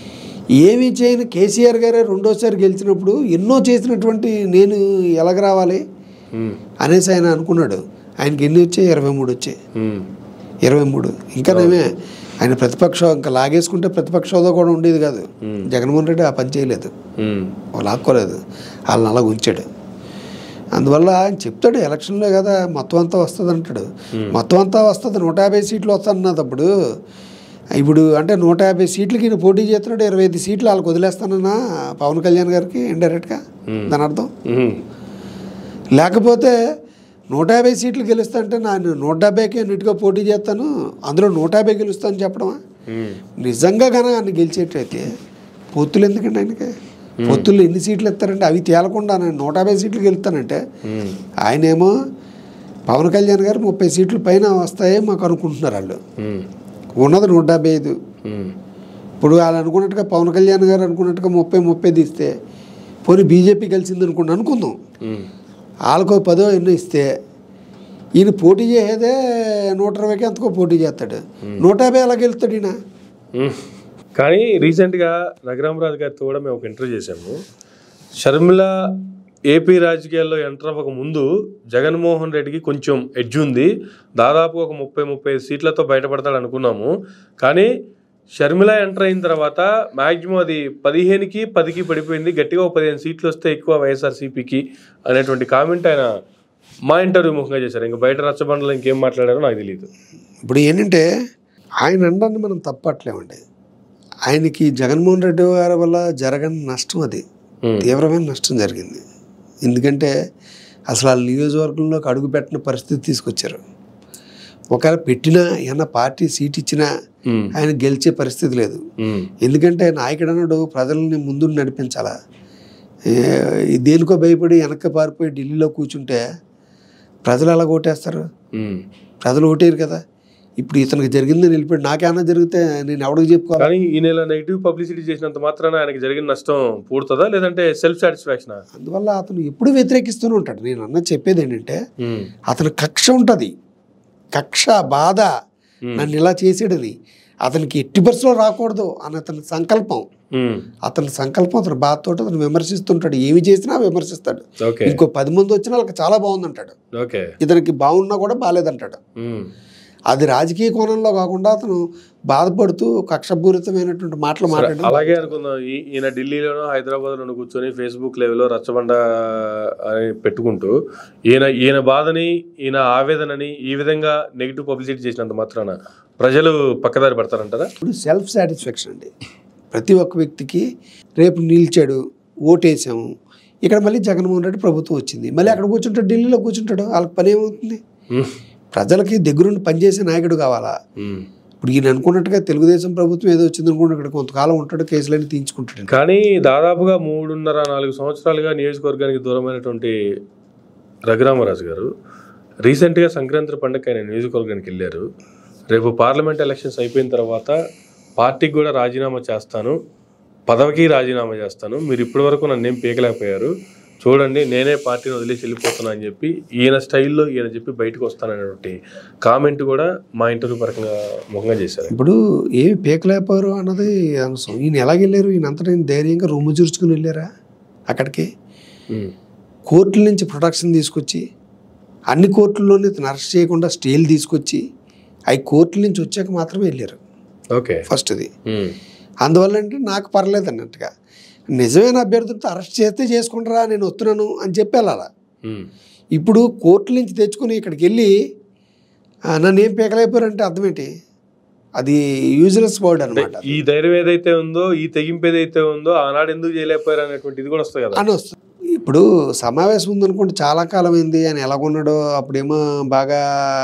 ఏమీ చేయని కేసీఆర్ గారే రెండోసారి గెలిచినప్పుడు ఎన్నో చేసినటువంటి నేను ఎలాగ రావాలి ఉమ్. అనేసి ఆయన అనుకున్నాడు ఆయనకి ఎన్ని వచ్చాయి ఇరవై మూడు వచ్చాయి ఉమ్. ఇరవై మూడు ఇంకా నేమే ఆయన ప్రతిపక్ష ఇంకా లాగేసుకుంటే ప్రతిపక్ష హోదా కూడా ఉండేది కాదు జగన్మోహన్ రెడ్డి ఆ పని చేయలేదు ఉమ్. వాళ్ళు లాక్కోలేదు వాళ్ళని అలా ఉంచాడు అందువల్ల ఆయన చెప్తాడు ఎలక్షన్లో కదా మొత్తం అంతా వస్తుంది అంటాడు మొత్తం అంతా వస్తుంది నూట యాభై సీట్లు వస్తానన్నప్పుడు ఇప్పుడు అంటే నూట యాభై సీట్లకి ఈయన పోటీ చేస్తున్నాడు ఇరవై ఐదు సీట్లు వాళ్ళకి వదిలేస్తానన్నా పవన్ కళ్యాణ్ గారికి ఇండైరెక్ట్గా దాని అర్థం ఉమ్. లేకపోతే నూట యాభై సీట్లు గెలుస్తా అంటే నేను నూట డెబ్బైకి నీట్గా పోటీ చేస్తాను అందులో నూట యాభై గెలుస్తాను చెప్పడమా ఉమ్. నిజంగా కానీ ఆయన గెలిచేటైతే పొత్తులు ఎందుకండి ఆయనకి పొత్తులు ఎన్ని సీట్లు ఇస్తారంటే అవి తేలకుండా నేను నూట యాభై సీట్లు గెలుస్తానంటే ఉమ్. ఆయనేమో పవన్ కళ్యాణ్ గారు ముప్పై సీట్ల పైన వస్తాయే మాకు అనుకుంటున్నారు వాళ్ళు ఉమ్. ఉన్నది నూట డెబ్బై ఐదు ఉమ్. ఇప్పుడు వాళ్ళు అనుకున్నట్టుగా పవన్ కళ్యాణ్ గారు అనుకున్నట్టుగా ముప్పై ముప్పై తీస్తే పోనీ బీజేపీ కలిసింది అనుకుంటా అనుకుందాం ఉమ్. వాళ్ళకో పదో ఎన్నో ఇస్తే ఈయన పోటీ చేసేదే నూట ఇరవైకి ఎంతకో పోటీ చేస్తాడు నూట యాభై ఎలా గెలుస్తాడు ఈయన ఉమ్. కానీ రీసెంట్గా రఘురామరాజు గారితో కూడా మేము ఒక ఇంటర్వ్యూ చేశాము షర్మిల ఏపీ రాజకీయాల్లో ఎంటర్ అవ్వక ముందు జగన్మోహన్ రెడ్డికి కొంచెం ఎడ్జ్ ఉంది దాదాపు ఒక ముప్పై ముప్పై సీట్లతో బయటపడతాడు అనుకున్నాము కానీ షర్మిల ఎంటర్ అయిన తర్వాత మ్యాక్సిమం అది పదిహేనుకి పదికి పడిపోయింది గట్టిగా ఒక పదిహేను సీట్లు వస్తే ఎక్కువ వైఎస్ఆర్సీపీకి అనేటువంటి కామెంట్ ఆయన మా ఇంటర్వ్యూ ముఖంగా చేశారు ఇంకా బయట రచ్చబండలో ఇంకేం మాట్లాడారో నాకు తెలియదు ఇప్పుడు ఏంటంటే ఆయన అనడాన్ని మనం తప్పట్లేమండి ఆయనకి జగన్మోహన్ రెడ్డి గారి వల్ల జరగని నష్టం అది ఉమ్. తీవ్రమైన నష్టం జరిగింది ఎందుకంటే అసలు ఆ నియోజకవర్గంలోకి అడుగు పెట్టిన పరిస్థితి తీసుకొచ్చారు ఒకవేళ పెట్టినా ఏమన్నా పార్టీ సీట్ ఇచ్చినా ఉమ్. ఆయన గెలిచే పరిస్థితి లేదు ఉమ్. ఎందుకంటే నాయకుడు అన్నాడు ప్రజల్ని ముందు నడిపించాలా ఏ, దేనికో భయపడి వెనక్కి పారిపోయి ఢిల్లీలో కూర్చుంటే ప్రజలు ఎలా ఓటేస్తారు ఉమ్. ప్రజలు ఓటేరు కదా ఇప్పుడు ఇతనికి జరిగిందని వెళ్ళిపోయి నాకేమన్నా జరిగితే నేను ఎవరికి చెప్పుకోవాలి కానీ ఈ నెల నెగిటివ్ పబ్లిసిటీ చేసినంత మాత్రాన ఆయనకి జరిగిన నష్టం పూడుతుందా లేదంటే సెల్ఫ్ సాటిస్ఫాక్షన్ అందువల్ల అతను ఎప్పుడు వ్యతిరేకిస్తూనే ఉంటాడు నేను అన్న చెప్పేది ఏంటంటే అతని కక్ష ఉంటుంది కక్ష బాధ నన్ను ఇలా చేసాడని అతనికి ఎట్టి బస్సులో రాకూడదు అని అతని సంకల్పం అతని సంకల్పం అతని బాధతో అతను విమర్శిస్తుంటాడు ఏమి చేసినా విమర్శిస్తాడు ఓకే ఇంకో పది మంది వచ్చినా వాళ్ళకి చాలా బాగుందంటాడు ఓకే ఇతనికి బాగున్నా కూడా బాగాలేదంటాడు అది రాజకీయ కోణంలో కాకుండా అతను బాధపడుతూ కక్షపూరితమైనటువంటి మాటలు మాట్లాడి అలాగే అనుకుందాం ఈ- ఈయన ఢిల్లీలోనో హైదరాబాద్ లోనో కూర్చొని ఫేస్బుక్ లెవెల్లో రచ్చబండ అని పెట్టుకుంటూ ఈయన ఈయన బాధని ఈయన ఆవేదనని ఈ విధంగా నెగిటివ్ పబ్లిసిటీ చేసినంత మాత్రాన ప్రజలు పక్కదారి పడతారంటారా ఇప్పుడు సెల్ఫ్ సాటిస్ఫాక్షన్ అండి ప్రతి ఒక్క వ్యక్తికి రేపు నిలిచాడు ఓటేసాము ఇక్కడ మళ్ళీ జగన్మోహన్ రెడ్డి ప్రభుత్వం వచ్చింది మళ్ళీ అక్కడ కూర్చుంటాడు ఢిల్లీలో కూర్చుంటాడు వాళ్ళకి పని ఏమవుతుంది ఉమ్. ప్రజలకి దగ్గరుండి పనిచేసే నాయకుడు కావాలా ఉమ్. ఇప్పుడు ఈయన అనుకున్నట్టుగా తెలుగుదేశం ప్రభుత్వం ఏదో వచ్చింది అనుకుంటే ఇక్కడ కొంతకాలం ఉంటాడు కేసులన్నీ తీయించుకుంటాడు కానీ దాదాపుగా మూడున్నర నాలుగు సంవత్సరాలుగా నియోజకవర్గానికి దూరమైనటువంటి రఘురామరాజు గారు రీసెంట్గా సంక్రాంతి పండుగ ఆయన నియోజకవర్గానికి వెళ్ళారు రేపు పార్లమెంట్ ఎలక్షన్స్ అయిపోయిన తర్వాత పార్టీకి కూడా రాజీనామా చేస్తాను పదవికి రాజీనామా చేస్తాను మీరు ఇప్పటి వరకు నన్ను ఏం పీకలేకపోయారు చూడండి నేనే పార్టీని వదిలేసి వెళ్ళిపోతున్నా అని చెప్పి ఈయన స్టైల్లో ఈయన చెప్పి బయటకు వస్తాననేటువంటి కామెంట్ కూడా మా ఇంటర్వ్యూ పరంగా ముఖంగా చేశారు ఇప్పుడు ఏమి పీకలేపారు అన్నది అనవసరం ఈయన ఎలాగెళ్ళారు ఈయన అంతటా ఈయన ధైర్యంగా రొమ్ము చూర్చుకుని వెళ్ళారా అక్కడికి ఉమ్. కోర్టుల నుంచి ప్రొటెక్షన్ తీసుకొచ్చి అన్ని కోర్టుల్లోనే ఇతను అరెస్ట్ చేయకుండా స్టేలు తీసుకొచ్చి అవి కోర్టుల నుంచి వచ్చాక మాత్రమే వెళ్ళారు ఓకే ఫస్ట్ది ఉమ్. అందువల్ల అంటే నాకు పర్లేదు అన్నట్టుగా నిజమైన అభ్యర్థులతో అరెస్ట్ చేస్తే చేసుకుంటారా నేను వస్తున్నాను అని చెప్పి వెళ్ళాలా ఉమ్. ఇప్పుడు కోర్టుల నుంచి తెచ్చుకుని ఇక్కడికి వెళ్ళి "ఆ, నన్ను ఏం పీకలేకపోయారంటే అర్థం ఏంటి అది యూజ్లెస్ వర్డ్ అనమాట ఈ ధైర్యం ఏదైతే ఉందో ఈ తెగింపు ఏదైతే ఉందో ఆనాడు ఎందుకు చేయలేకపోయారు అనేటువంటి ఇది కూడా వస్తుంది కదా అని వస్తుంది ఇప్పుడు సమావేశం ఉందనుకోండి చాలా కాలం అయింది ఆయన ఎలాగున్నాడో అప్పుడేమో బాగా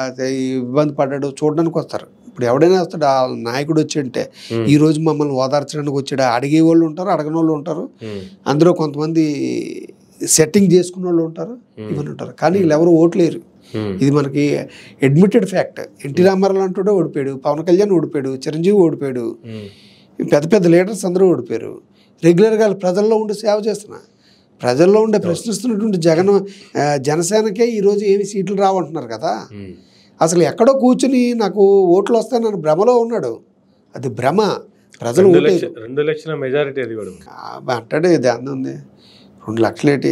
ఇబ్బంది పడ్డాడు చూడడానికి వస్తారు ఇప్పుడు ఎవడైనా వస్తాడు ఆ నాయకుడు వచ్చి అంటే ఈ రోజు మమ్మల్ని ఓదార్చడానికి వచ్చాడు అడిగే వాళ్ళు ఉంటారు అడగని వాళ్ళు ఉంటారు ఉమ్. అందులో కొంతమంది సెట్టింగ్ చేసుకున్న వాళ్ళు ఉంటారు ఇవన్నీ ఉంటారు కానీ వీళ్ళు ఎవరు ఓట్లేరు ఉమ్. ఇది మనకి అడ్మిటెడ్ ఫ్యాక్ట్ ఎన్టీ రామారావు అంటూ ఓడిపోయాడు పవన్ కళ్యాణ్ ఓడిపోయాడు చిరంజీవి ఓడిపోయాడు ఉమ్. పెద్ద పెద్ద లీడర్స్ అందరూ ఓడిపోయారు రెగ్యులర్గా వాళ్ళు ప్రజల్లో ఉండి సేవ చేస్తున్నా ప్రజల్లో ఉండే ప్రశ్నిస్తున్నటువంటి జగన్ ఆ, జనసేనకే ఈరోజు ఏమి సీట్లు రావంటున్నారు కదా ఉమ్. అసలు ఎక్కడో కూర్చుని నాకు ఓట్లు వస్తాయని భ్రమలో ఉన్నాడు అది భ్రమ ప్రజలు రెండు ఓటేరు లక్ష రెండు లక్షల మెజారిటీ అది కూడా ఆ, అంటాడు ఇది అంత ఉంది రెండు లక్షలేటి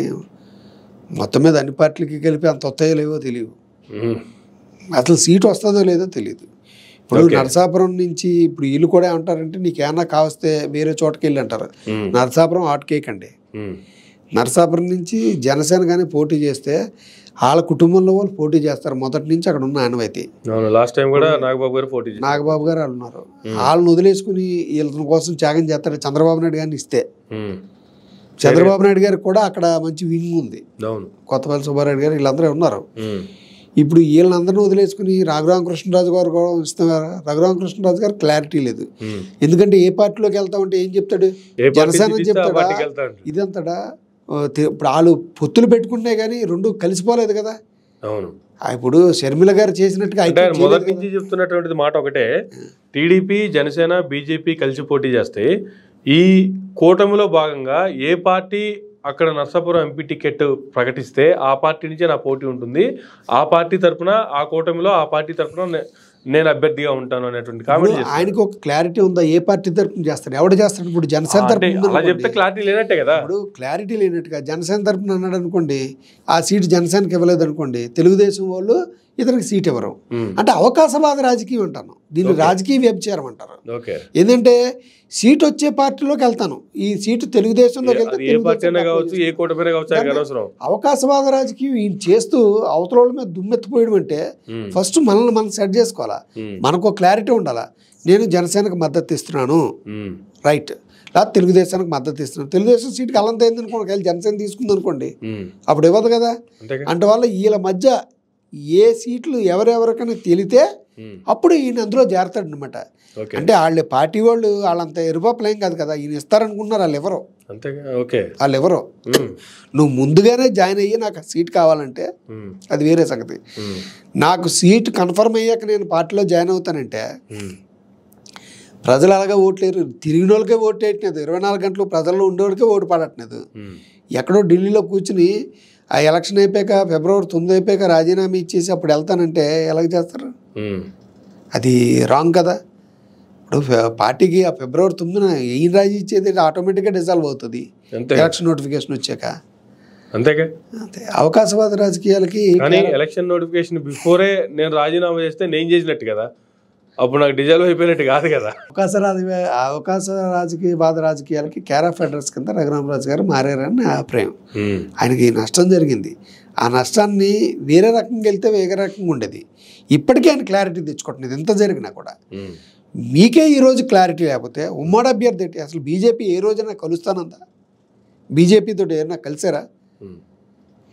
మొత్తం మీద అన్ని పార్టీలకి కలిపి అంత వస్తాయో లేవో తెలియదు ఉమ్. అసలు సీట్ వస్తుందో లేదో తెలియదు ఇప్పుడు Okay. నరసాపురం నుంచి ఇప్పుడు వీళ్ళు కూడా ఏమంటారంటే నీకేమన్నా కావస్తే వేరే చోటకి వెళ్ళి అంటారు ఉమ్. నరసాపురం ఆటకేకండి ఉమ్. నరసాపురం నుంచి జనసేన కానీ పోటీ చేస్తే వాళ్ళ కుటుంబంలో వాళ్ళు పోటీ చేస్తారు మొదటి నుంచి అక్కడ ఉన్న ఆనవాయితీ అవును లాస్ట్ టైం కూడా నాగబాబు గారు పోటీ చేశారు నాగబాబు గారు వాళ్ళు ఉన్నారు వాళ్ళని వదిలేసుకుని వీళ్ళ కోసం త్యాగం చేస్తారు చంద్రబాబు నాయుడు గారిని ఇస్తే ఉమ్. చంద్రబాబు నాయుడు గారికి కూడా అక్కడ మంచి వింగ్ ఉంది అవును కొత్తపల్లి సుబ్బారెడ్డి గారు వీళ్ళందరూ ఉన్నారు ఉమ్. ఇప్పుడు వీళ్ళందరినీ వదిలేసుకుని రఘురామకృష్ణరాజు గారు కూడా ఇస్తున్నారు రఘురామకృష్ణరాజు గారు క్లారిటీ లేదు ఉమ్. ఎందుకంటే ఏ పార్టీలోకి వెళ్తామంటే ఏం చెప్తాడు ఏ పార్టీ జనసేన తీస్తే ఆ చెప్తాడా పార్టీకి వెళ్తాడు ఇదంతడా ఆ, తె- ఇప్పుడు వాళ్ళు పొత్తులు పెట్టుకునే కానీ రెండు కలిసిపోలేదు కదా అవును ఆ, ఇప్పుడు షర్మిల గారు చేసినట్టుగా అంటే ఐక్యం ఆయన చేయలేదు మొదటి నుంచి చెప్తున్నటువంటిది మాట ఒకటే టీడీపీ జనసేన బీజేపీ కలిసి పోటీ చేస్తే ఈ కూటమిలో భాగంగా ఏ పార్టీ అక్కడ నర్సాపురం ఎంపీ టికెట్ ప్రకటిస్తే ఆ పార్టీ నుంచే నా పోటీ ఉంటుంది ఆ పార్టీ తరపున ఆ కూటమిలో ఆ పార్టీ తరపున నే- నేను అభ్యర్థిగా ఉంటాను అనేటువంటి కామెంట్ ఇప్పుడు ఆయనకి ఒక క్లారిటీ ఉందా ఏ పార్టీ తరపున చేస్తాడు ఎవడు చేస్తాడు ఇప్పుడు జనసేన అంటే తరపున అలా చెప్తే ఉందనుకోండి. క్లారిటీ లేనట్టే కదా ఇప్పుడు క్లారిటీ లేనట్టుగా జనసేన తరపున అన్నాడు అనుకోండి ఆ సీట్ జనసేనకి ఇవ్వలేదు అనుకోండి తెలుగుదేశం వాళ్ళు ఇతనికి సీట్ ఇవ్వరు ఉమ్. అంటే అవకాశవాద రాజకీయం అంటాను దీన్ని రాజకీయ వ్యభిచారం అంటారు ఓకే ఏంటంటే సీట్ వచ్చే పార్టీలోకి వెళ్తాను ఈ సీటు తెలుగుదేశంలోకి వెళ్తే అది ఏ తెలుగుదేశం పార్టీ అయినా కాకపోతే కావచ్చు ఏ కూటమైనా కావచ్చు ఆయనకు అనవసరం అవకాశవాద రాజకీయం ఈయన చేస్తూ అవతల వాళ్ళ మీద దుమ్మెత్తిపోయడం అంటే ఉమ్. ఫస్ట్ మనల్ని మనం సెట్ చేసుకోవాలా ఉమ్. మనకు క్లారిటీ ఉండాలా నేను జనసేనకు మద్దతు ఇస్తున్నాను ఉమ్. రైట్ లేదా తెలుగుదేశానికి మద్దతు ఇస్తున్నాను తెలుగుదేశం సీట్కి అల్లంత అయింది అనుకోండి ఒకవేళ జనసేన తీసుకుంది అనుకోండి ఉమ్. అప్పుడు ఇవ్వదు కదా అంతేగా అంటే వల్ల వీళ్ళ మధ్య ఏ సీట్లు ఎవరెవరికైనా తెలితే ఉమ్. అప్పుడు ఈయన అందులో చేరతాడు అనమాట ఓకే అంటే వాళ్ళ పార్టీ వాళ్ళు వాళ్ళంత ఎరుపాపులేం కాదు కదా ఈయన ఇస్తారనుకున్నారు వాళ్ళు ఎవరో అంతేగా ఓకే వాళ్ళు ఎవరో ఉమ్. నువ్వు ముందుగానే జాయిన్ అయ్యి నాకు ఆ సీట్ కావాలంటే ఉమ్. అది వేరే సంగతి ఉమ్. నాకు సీట్ కన్ఫర్మ్ అయ్యాక నేను పార్టీలో జాయిన్ అవుతానంటే ఉమ్. ప్రజలు అలాగే ఓట్లేరు తిరిగిన వాళ్ళకే ఓటు వేయట్లేదు ఇరవై నాలుగు గంటలు ప్రజల్లో ఉండేవాడికే ఓటు పడట్లేదు ఉమ్. ఎక్కడో ఢిల్లీలో కూర్చుని ఆ ఎలక్షన్ అయిపోయాక ఫిబ్రవరి తొమ్మిది అయిపోయాక రాజీనామా ఇచ్చేసి అప్పుడు వెళ్తానంటే ఎలాగ చేస్తారు ఉమ్. అది రాంగ్ కదా ఇప్పుడు ఫె- పార్టీకి ఆ ఫిబ్రవరి తొమ్మిదిన ఏం రాజీ ఇచ్చేది ఆటోమేటిక్గా డిజాల్వ్ అవుతుంది అంతే ఎలక్షన్ నోటిఫికేషన్ వచ్చాక అంతేగా అంతే అవకాశవాద రాజకీయాలకి కానీ ఎలక్షన్ నోటిఫికేషన్ బిఫోరే నేను రాజీనామా చేస్తే నేను చేసినట్టు కదా అప్పుడు నాకు డిజాల్వ్ అయిపోయినట్టు కాదు కదా అవకాశ రాజ అవకాశ రాజకీయవాద రాజకీయాలకి కేర్ ఆఫ్ అడ్రస్ కింద రఘురామరాజు గారు మారారని నా అభిప్రాయం ఉమ్. ఆయనకి నష్టం జరిగింది ఆ నష్టాన్ని వేరే రకంగా వెళ్తే వేరే రకంగా ఉండేది ఇప్పటికీ ఆయన క్లారిటీ తెచ్చుకుంటున్నది ఎంత జరిగినా కూడా ఉమ్. మీకే ఈరోజు క్లారిటీ లేకపోతే ఉమ్మడి అభ్యర్థి ఏంటి అసలు బీజేపీ ఏ రోజైనా కలుస్తానందా బీజేపీతో ఏమైనా కలిసారా ఉమ్.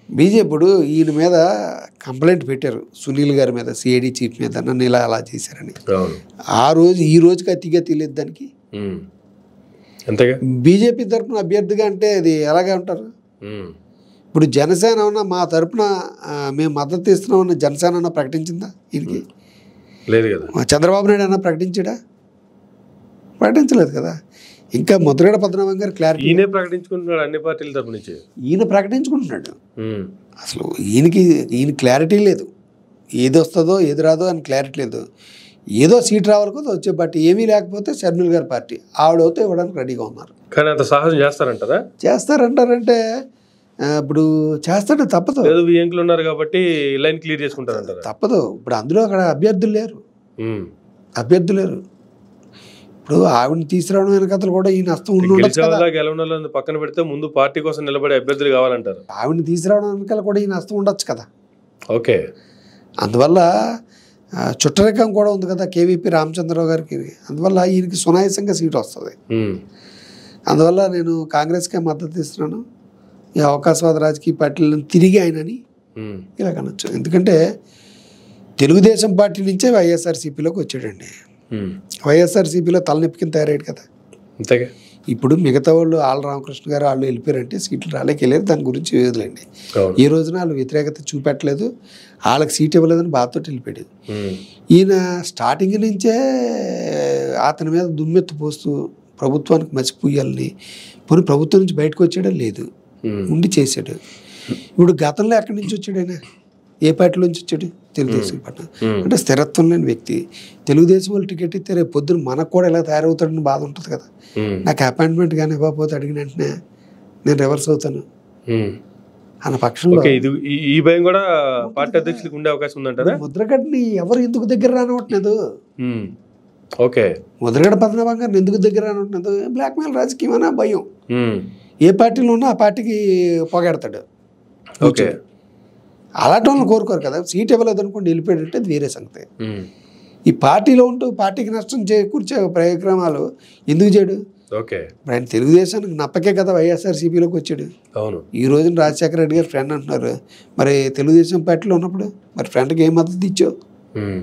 బీజేపీ ఇప్పుడు ఈయన మీద కంప్లైంట్ పెట్టారు సునీల్ గారి మీద సిఐడి చీఫ్ మీద నన్ను ఇలా అలా చేశారని అవును ఆ రోజు ఈ రోజుకి అతిగా తెలియదు దానికి ఉమ్. అంతేగా బీజేపీ తరపున అభ్యర్థిగా అంటే అది ఎలాగే ఉంటారు ఉమ్. ఇప్పుడు జనసేన ఏమన్నా మా తరపున ఆ, మేము మద్దతు ఇస్తున్నామని జనసేన అన్న ప్రకటించిందా ఈయనకి లేదు కదా మా చంద్రబాబు నాయుడు అన్న ప్రకటించాడా ప్రకటించలేదు కదా ఇంకా ముద్రగడ పద్మనాభం గారు క్లారిటీ ఈయనే ప్రకటించుకుంటున్నాడు అన్ని పార్టీల తరపు నుంచి ఈయన ప్రకటించుకుంటున్నాడు ఉమ్. అసలు ఈయనకి ఈయన క్లారిటీ లేదు ఏది వస్తుందో ఏది రాదో అని క్లారిటీ లేదు ఏదో సీట్ రావాలి కదా వచ్చే పార్టీ ఏమీ లేకపోతే షర్మిల్ గారి పార్టీ ఆవిడవుతే ఇవ్వడానికి రెడీగా ఉన్నారు కానీ అంత సాహసం చేస్తారంటారా చేస్తారంటారంటే ఆ, ఇప్పుడు చేస్తాడు తప్పదు లేదు వియంకులు ఉన్నారు కాబట్టి లైన్ క్లియర్ చేసుకుంటారంటారా తప్పదు ఇప్పుడు అందులో అక్కడ అభ్యర్థులు లేరు ఉమ్. అభ్యర్థులు లేరు ఇప్పుడు ఆవిడని తీసుకురావడం వెనకతలు కూడా ఈయన నష్టం ఉండి ఉండొచ్చు గెలిచే కదా వాళ్ళ గెలవడం పక్కన పెడితే ముందు పార్టీ కోసం నిలబడే అభ్యర్థులు కావాలంటారు ఆవిడని తీసుకురావడం వెనకాల కూడా ఈ నష్టం ఉండొచ్చు కదా ఓకే అందువల్ల ఆ, చుట్టరికం కూడా ఉంది కదా కేవీపీ రామచంద్రరావు గారికి అందువల్ల ఈయనకి సునాయాసంగా సీట్ వస్తుంది ఉమ్. అందువల్ల నేను కాంగ్రెస్కే మద్దతు ఇస్తున్నాను ఈ అవకాశవాద రాజకీయ పార్టీలను తిరిగి ఆయనని ఉమ్. ఇలా కనొచ్చు ఎందుకంటే తెలుగుదేశం పార్టీ నుంచే వైఎస్ఆర్సీపీలోకి వచ్చాడండి ఉమ్. వైఎస్ఆర్సీపీలో తలనొప్పి కింద తయారయ్యాడు కదా అంతేగా ఇప్పుడు మిగతా వాళ్ళు ఆళ్ళ రామకృష్ణ గారు వాళ్ళు వెళ్ళిపోయారంటే సీట్లు రాలేక వెళ్ళారు దాని గురించి వదిలేండి అవును ఈ రోజున వాళ్ళు వ్యతిరేకత చూపెట్టలేదు వాళ్ళకి సీట్ ఇవ్వలేదని బాధతో వెళ్ళిపోయాడు ఉమ్. ఈయన స్టార్టింగ్ నుంచే అతని మీద దుమ్మెత్తు పోస్తూ ప్రభుత్వానికి మసిపోయాలని పోనీ ప్రభుత్వం నుంచి బయటకు వచ్చాడో లేదు ఉమ్. ఉండి చేశాడు ఇప్పుడు గతంలో ఎక్కడి నుంచి వచ్చాడు ఆయన ఏ పార్టీలో నుంచి వచ్చాడు తెలుగుదేశం పార్టీ ఉమ్. అంటే స్థిరత్వం లేని వ్యక్తి తెలుగుదేశం వాళ్ళు టికెట్ ఇస్తే రేపు పొద్దున మనకు కూడా ఇలా తయారవుతాడని బాధ ఉంటుంది కదా ఉమ్. నాకు అపాయింట్మెంట్ కానీ ఇవ్వకపోతే అడిగిన వెంటనే నేను రివర్స్ అవుతాను ఉమ్. అన్న పక్షంలో ఓకే ఇది ఈ- ఈ భయం కూడా పార్టీ అధ్యక్షులకు ఉండే అవకాశం ఉందంటారా ముద్రగడ్ని ఎవరు ఎందుకు దగ్గర రానివ్వట్లేదు ఉమ్. ఓకే ముద్రగడ పద్మనాభం గారిని ఎందుకు దగ్గర రానివ్వట్లేదు బ్లాక్ మెయిల్ రాజకీయం అనే భయం ఉమ్. ఏ పార్టీలో ఉన్నా ఆ పార్టీకి పొగాడతాడు ఓకే అలాంటి వాళ్ళని కోరుకోరు కదా సీట్ ఇవ్వలేదు అనుకోండి వెళ్ళిపోయాడంటే అది వేరే సంగతి ఉమ్. ఈ పార్టీలో ఉంటూ పార్టీకి నష్టం చేకూర్చే ప్రయోగమాలు ఎందుకు చేయడు ఓకే ఇప్పుడు ఆయన తెలుగుదేశానికి నప్పకే కదా వైఎస్ఆర్సీపీలోకి వచ్చాడు అవును ఈ రోజున రాజశేఖర రెడ్డి గారు ఫ్రెండ్ అంటున్నారు మరి తెలుగుదేశం పార్టీలో ఉన్నప్పుడు మరి ఫ్రెండ్కి ఏం మద్దతు ఇచ్చావు ఉమ్.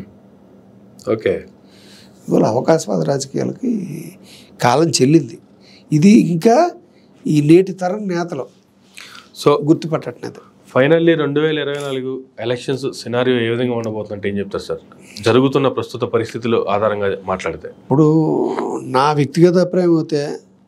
ఓకే ఇవాళ అవకాశవాద రాజకీయాలకి కాలం చెల్లింది ఇది ఇంకా ఈ నేటి తరం నేతలు సో గుర్తుపట్టట్లేదు ఫైనల్లీ రెండు వేల ఇరవై నాలుగు ఎలక్షన్స్ సినారియో ఏ విధంగా ఉండబోతుందంటే ఏం చెప్తారు సార్ జరుగుతున్న ప్రస్తుత పరిస్థితులు ఆధారంగా మాట్లాడితే ఇప్పుడు నా వ్యక్తిగత అభిప్రాయం అయితే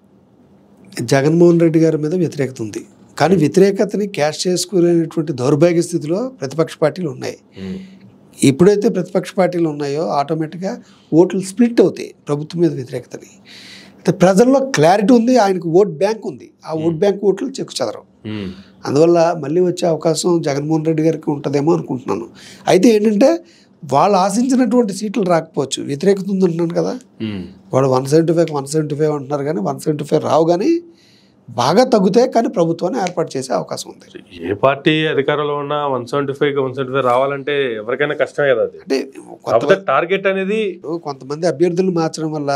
జగన్మోహన్ రెడ్డి గారి మీద వ్యతిరేకత ఉంది కానీ వ్యతిరేకతని క్యాష్ చేసుకోలేనటువంటి దౌర్భాగ్య స్థితిలో ప్రతిపక్ష పార్టీలు ఉన్నాయి ఉమ్. ఎప్పుడైతే ప్రతిపక్ష పార్టీలు ఉన్నాయో ఆటోమేటిక్గా ఓట్లు స్ప్లిట్ అవుతాయి ప్రభుత్వం మీద వ్యతిరేకతని అయితే ప్రజల్లో క్లారిటీ ఉంది ఆయనకు ఓట్ బ్యాంక్ ఉంది ఆ ఓట్ బ్యాంక్ ఓట్లు చెక్కు చెదరవు ఉమ్. అందువల్ల మళ్ళీ వచ్చే అవకాశం జగన్మోహన్ రెడ్డి గారికి ఉంటుందేమో అనుకుంటున్నాను అయితే ఏంటంటే వాళ్ళు ఆశించినటువంటి సీట్లు రాకపోవచ్చు వ్యతిరేకత ఉంది అంటున్నాను కదా ఉమ్. వాళ్ళు one seventy five one seventy five అంటున్నారు కానీ వన్ సెవెంటీ ఫైవ్ రావు కానీ బాగా తగ్గుతాయి కానీ ప్రభుత్వాన్ని ఏర్పాటు చేసే అవకాశం ఉంది ఏ పార్టీ అధికారంలో ఉన్నా one seventy five one seventy five రావాలంటే ఎవరికైనా కష్టమే కదా అది అంటే కాకపోతే టార్గెట్ అనేది ఇప్పుడు కొంతమంది అభ్యర్థులు మార్చడం వల్ల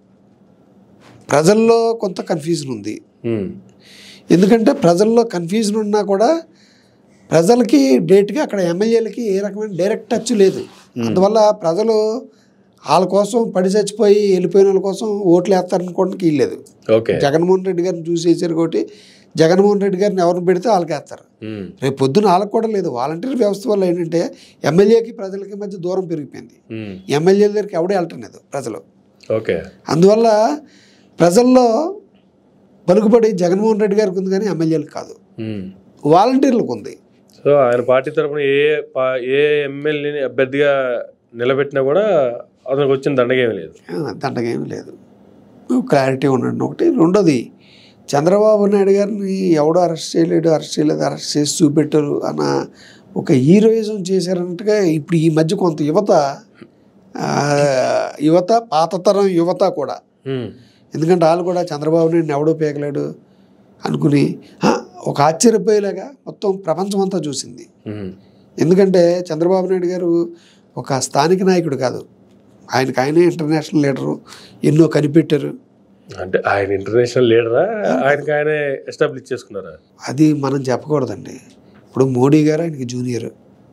ప్రజల్లో కొంత కన్ఫ్యూజన్ ఉంది ఉమ్. ఎందుకంటే ప్రజల్లో కన్ఫ్యూజన్ ఉన్నా కూడా ప్రజలకి డేట్గా అక్కడ ఎమ్మెల్యేలకి ఏ రకమైన డైరెక్ట్ టచ్ లేదు అందువల్ల ప్రజలు వాళ్ళ కోసం పడి చచ్చిపోయి వెళ్ళిపోయిన వాళ్ళ కోసం ఓట్లు వేస్తారనుకోవడానికి వీల్లేదు ఓకే జగన్మోహన్ రెడ్డి గారిని చూసి వేసారు కాబట్టి జగన్మోహన్ రెడ్డి గారిని ఎవరిని పెడితే వాళ్ళకి వేస్తారు ఉమ్. రేపు పొద్దున వాళ్ళకి కూడా లేదు వాలంటీర్ వ్యవస్థ వల్ల ఏంటంటే ఎమ్మెల్యేకి ప్రజలకి మధ్య దూరం పెరిగిపోయింది ఉమ్. ఎమ్మెల్యేల దగ్గరికి ఎవడే వెళ్ళట్లేదు ప్రజలు ఓకే అందువల్ల ప్రజల్లో పలుకుబడి జగన్మోహన్ రెడ్డి గారికి ఉంది కానీ ఎమ్మెల్యేలకు కాదు ఉమ్. వాలంటీర్లకు ఉంది సో ఆయన పార్టీ తరఫున ఏ పా- ఏ ఎమ్మెల్యేని అభ్యర్థిగా నిలబెట్టినా కూడా అతనికి వచ్చిన దండగేమీ లేదు ఆ, దండగా ఏమీ లేదు క్లారిటీ ఉండండి ఒకటి రెండోది చంద్రబాబు నాయుడు గారిని ఎవడో అరెస్ట్ చేయలేడు అరెస్ట్ చేయలేదు అరెస్ట్ చేసి చూపెట్టారు అన్న ఒక హీరోయిజం చేశారన్నట్టుగా ఇప్పుడు ఈ మధ్య కొంత యువత ఆ, యువత పాత తరం యువత కూడా ఉమ్. ఎందుకంటే వాళ్ళు కూడా చంద్రబాబు నాయుడు ఎవడో పేకలేడు అనుకుని "హా, ఒక ఆశ్చర్యపోయేలాగా మొత్తం ప్రపంచం అంతా చూసింది ఉమ్. ఎందుకంటే చంద్రబాబు నాయుడు గారు ఒక స్థానిక నాయకుడు కాదు ఆయనకు ఆయనే ఇంటర్నేషనల్ లీడరు ఎన్నో కనిపెట్టారు అంటే ఆయన ఇంటర్నేషనల్ లీడరా ఆయనకి ఆయనే ఎస్టాబ్లిష్ చేసుకున్నారా అది మనం చెప్పకూడదండి అప్పుడు మోడీ గారు ఆయనకి జూనియర్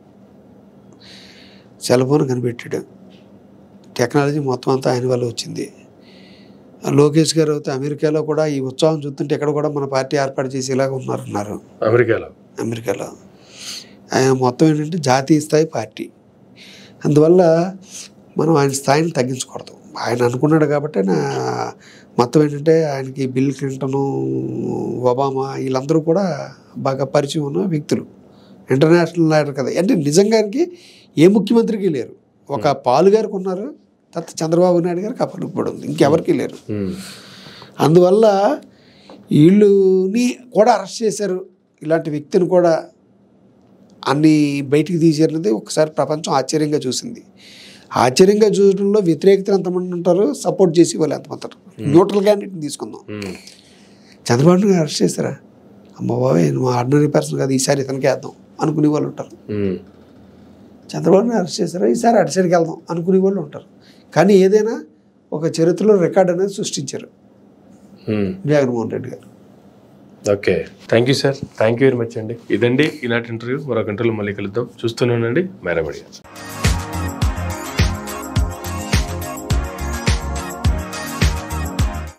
సెల్ ఫోన్ కనిపెట్టాడు టెక్నాలజీ మొత్తం అంతా ఆయన వల్ల వచ్చింది ఆ లోకేష్ గారు అయితే అమెరికాలో కూడా ఈ ఉత్సవం చూస్తుంటే ఎక్కడ కూడా మన పార్టీ ఏర్పాటు చేసేలాగా ఉన్నారన్నారు అమెరికాలో అమెరికాలో ఆయన మొత్తం ఏంటంటే జాతీయ స్థాయి పార్టీ అందువల్ల మనం ఆయన స్థాయిని తగ్గించకూడదు ఆయన అనుకున్నాడు కాబట్టి ఆయన మొత్తం ఏంటంటే ఆయనకి బిల్ క్లింటను ఒబామా వీళ్ళందరూ కూడా బాగా పరిచయం ఉన్న వ్యక్తులు ఇంటర్నేషనల్ లీడర్ కదా అంటే నిజంగానికి ఏ ముఖ్యమంత్రికి లేరు ఒక పాలు గారికి ఉన్నారు తర్వాత చంద్రబాబు నాయుడు గారికి అప్పటికి ఉంది ఇంకెవరికి లేరు ఉమ్. అందువల్ల వీళ్ళని కూడా అరెస్ట్ చేశారు ఇలాంటి వ్యక్తిని కూడా అన్ని బయటికి తీసేరినది ఒకసారి ప్రపంచం ఆశ్చర్యంగా చూసింది ఆశ్చర్యంగా చూడడంలో వ్యతిరేకతలు ఎంతమంది ఉంటారు సపోర్ట్ చేసి వాళ్ళు ఎంతమంది ఉంటారు న్యూట్రల్ క్యాండిడేట్ని తీసుకుందాం ఉమ్. చంద్రబాబు నాయుడు అరెస్ట్ చేశారా అమ్మ బాబాయ్ నువ్వు ఆర్డినరీ పర్సన్ కాదు ఈసారి ఇతనికి వేద్దాం అనుకునే వాళ్ళు ఉంటారు ఉమ్. చంద్రబాబు నాయుడు అరెస్ట్ చేశారా ఈసారి అటు సైడ్కి వెళ్దాం అనుకునే వాళ్ళు ఉంటారు కానీ ఏదైనా ఒక చరిత్రలో రికార్డ్ అనేది సృష్టించారు ఉమ్. Jaganmohan Reddy garu okay thank you sir thank you very much అండి ఇదండి ఈనాటి ఇంటర్వ్యూ మరొక ఇంటర్వ్యూ మళ్ళీ కలుద్దాం చూస్తూనే ఉండండి మేరబడి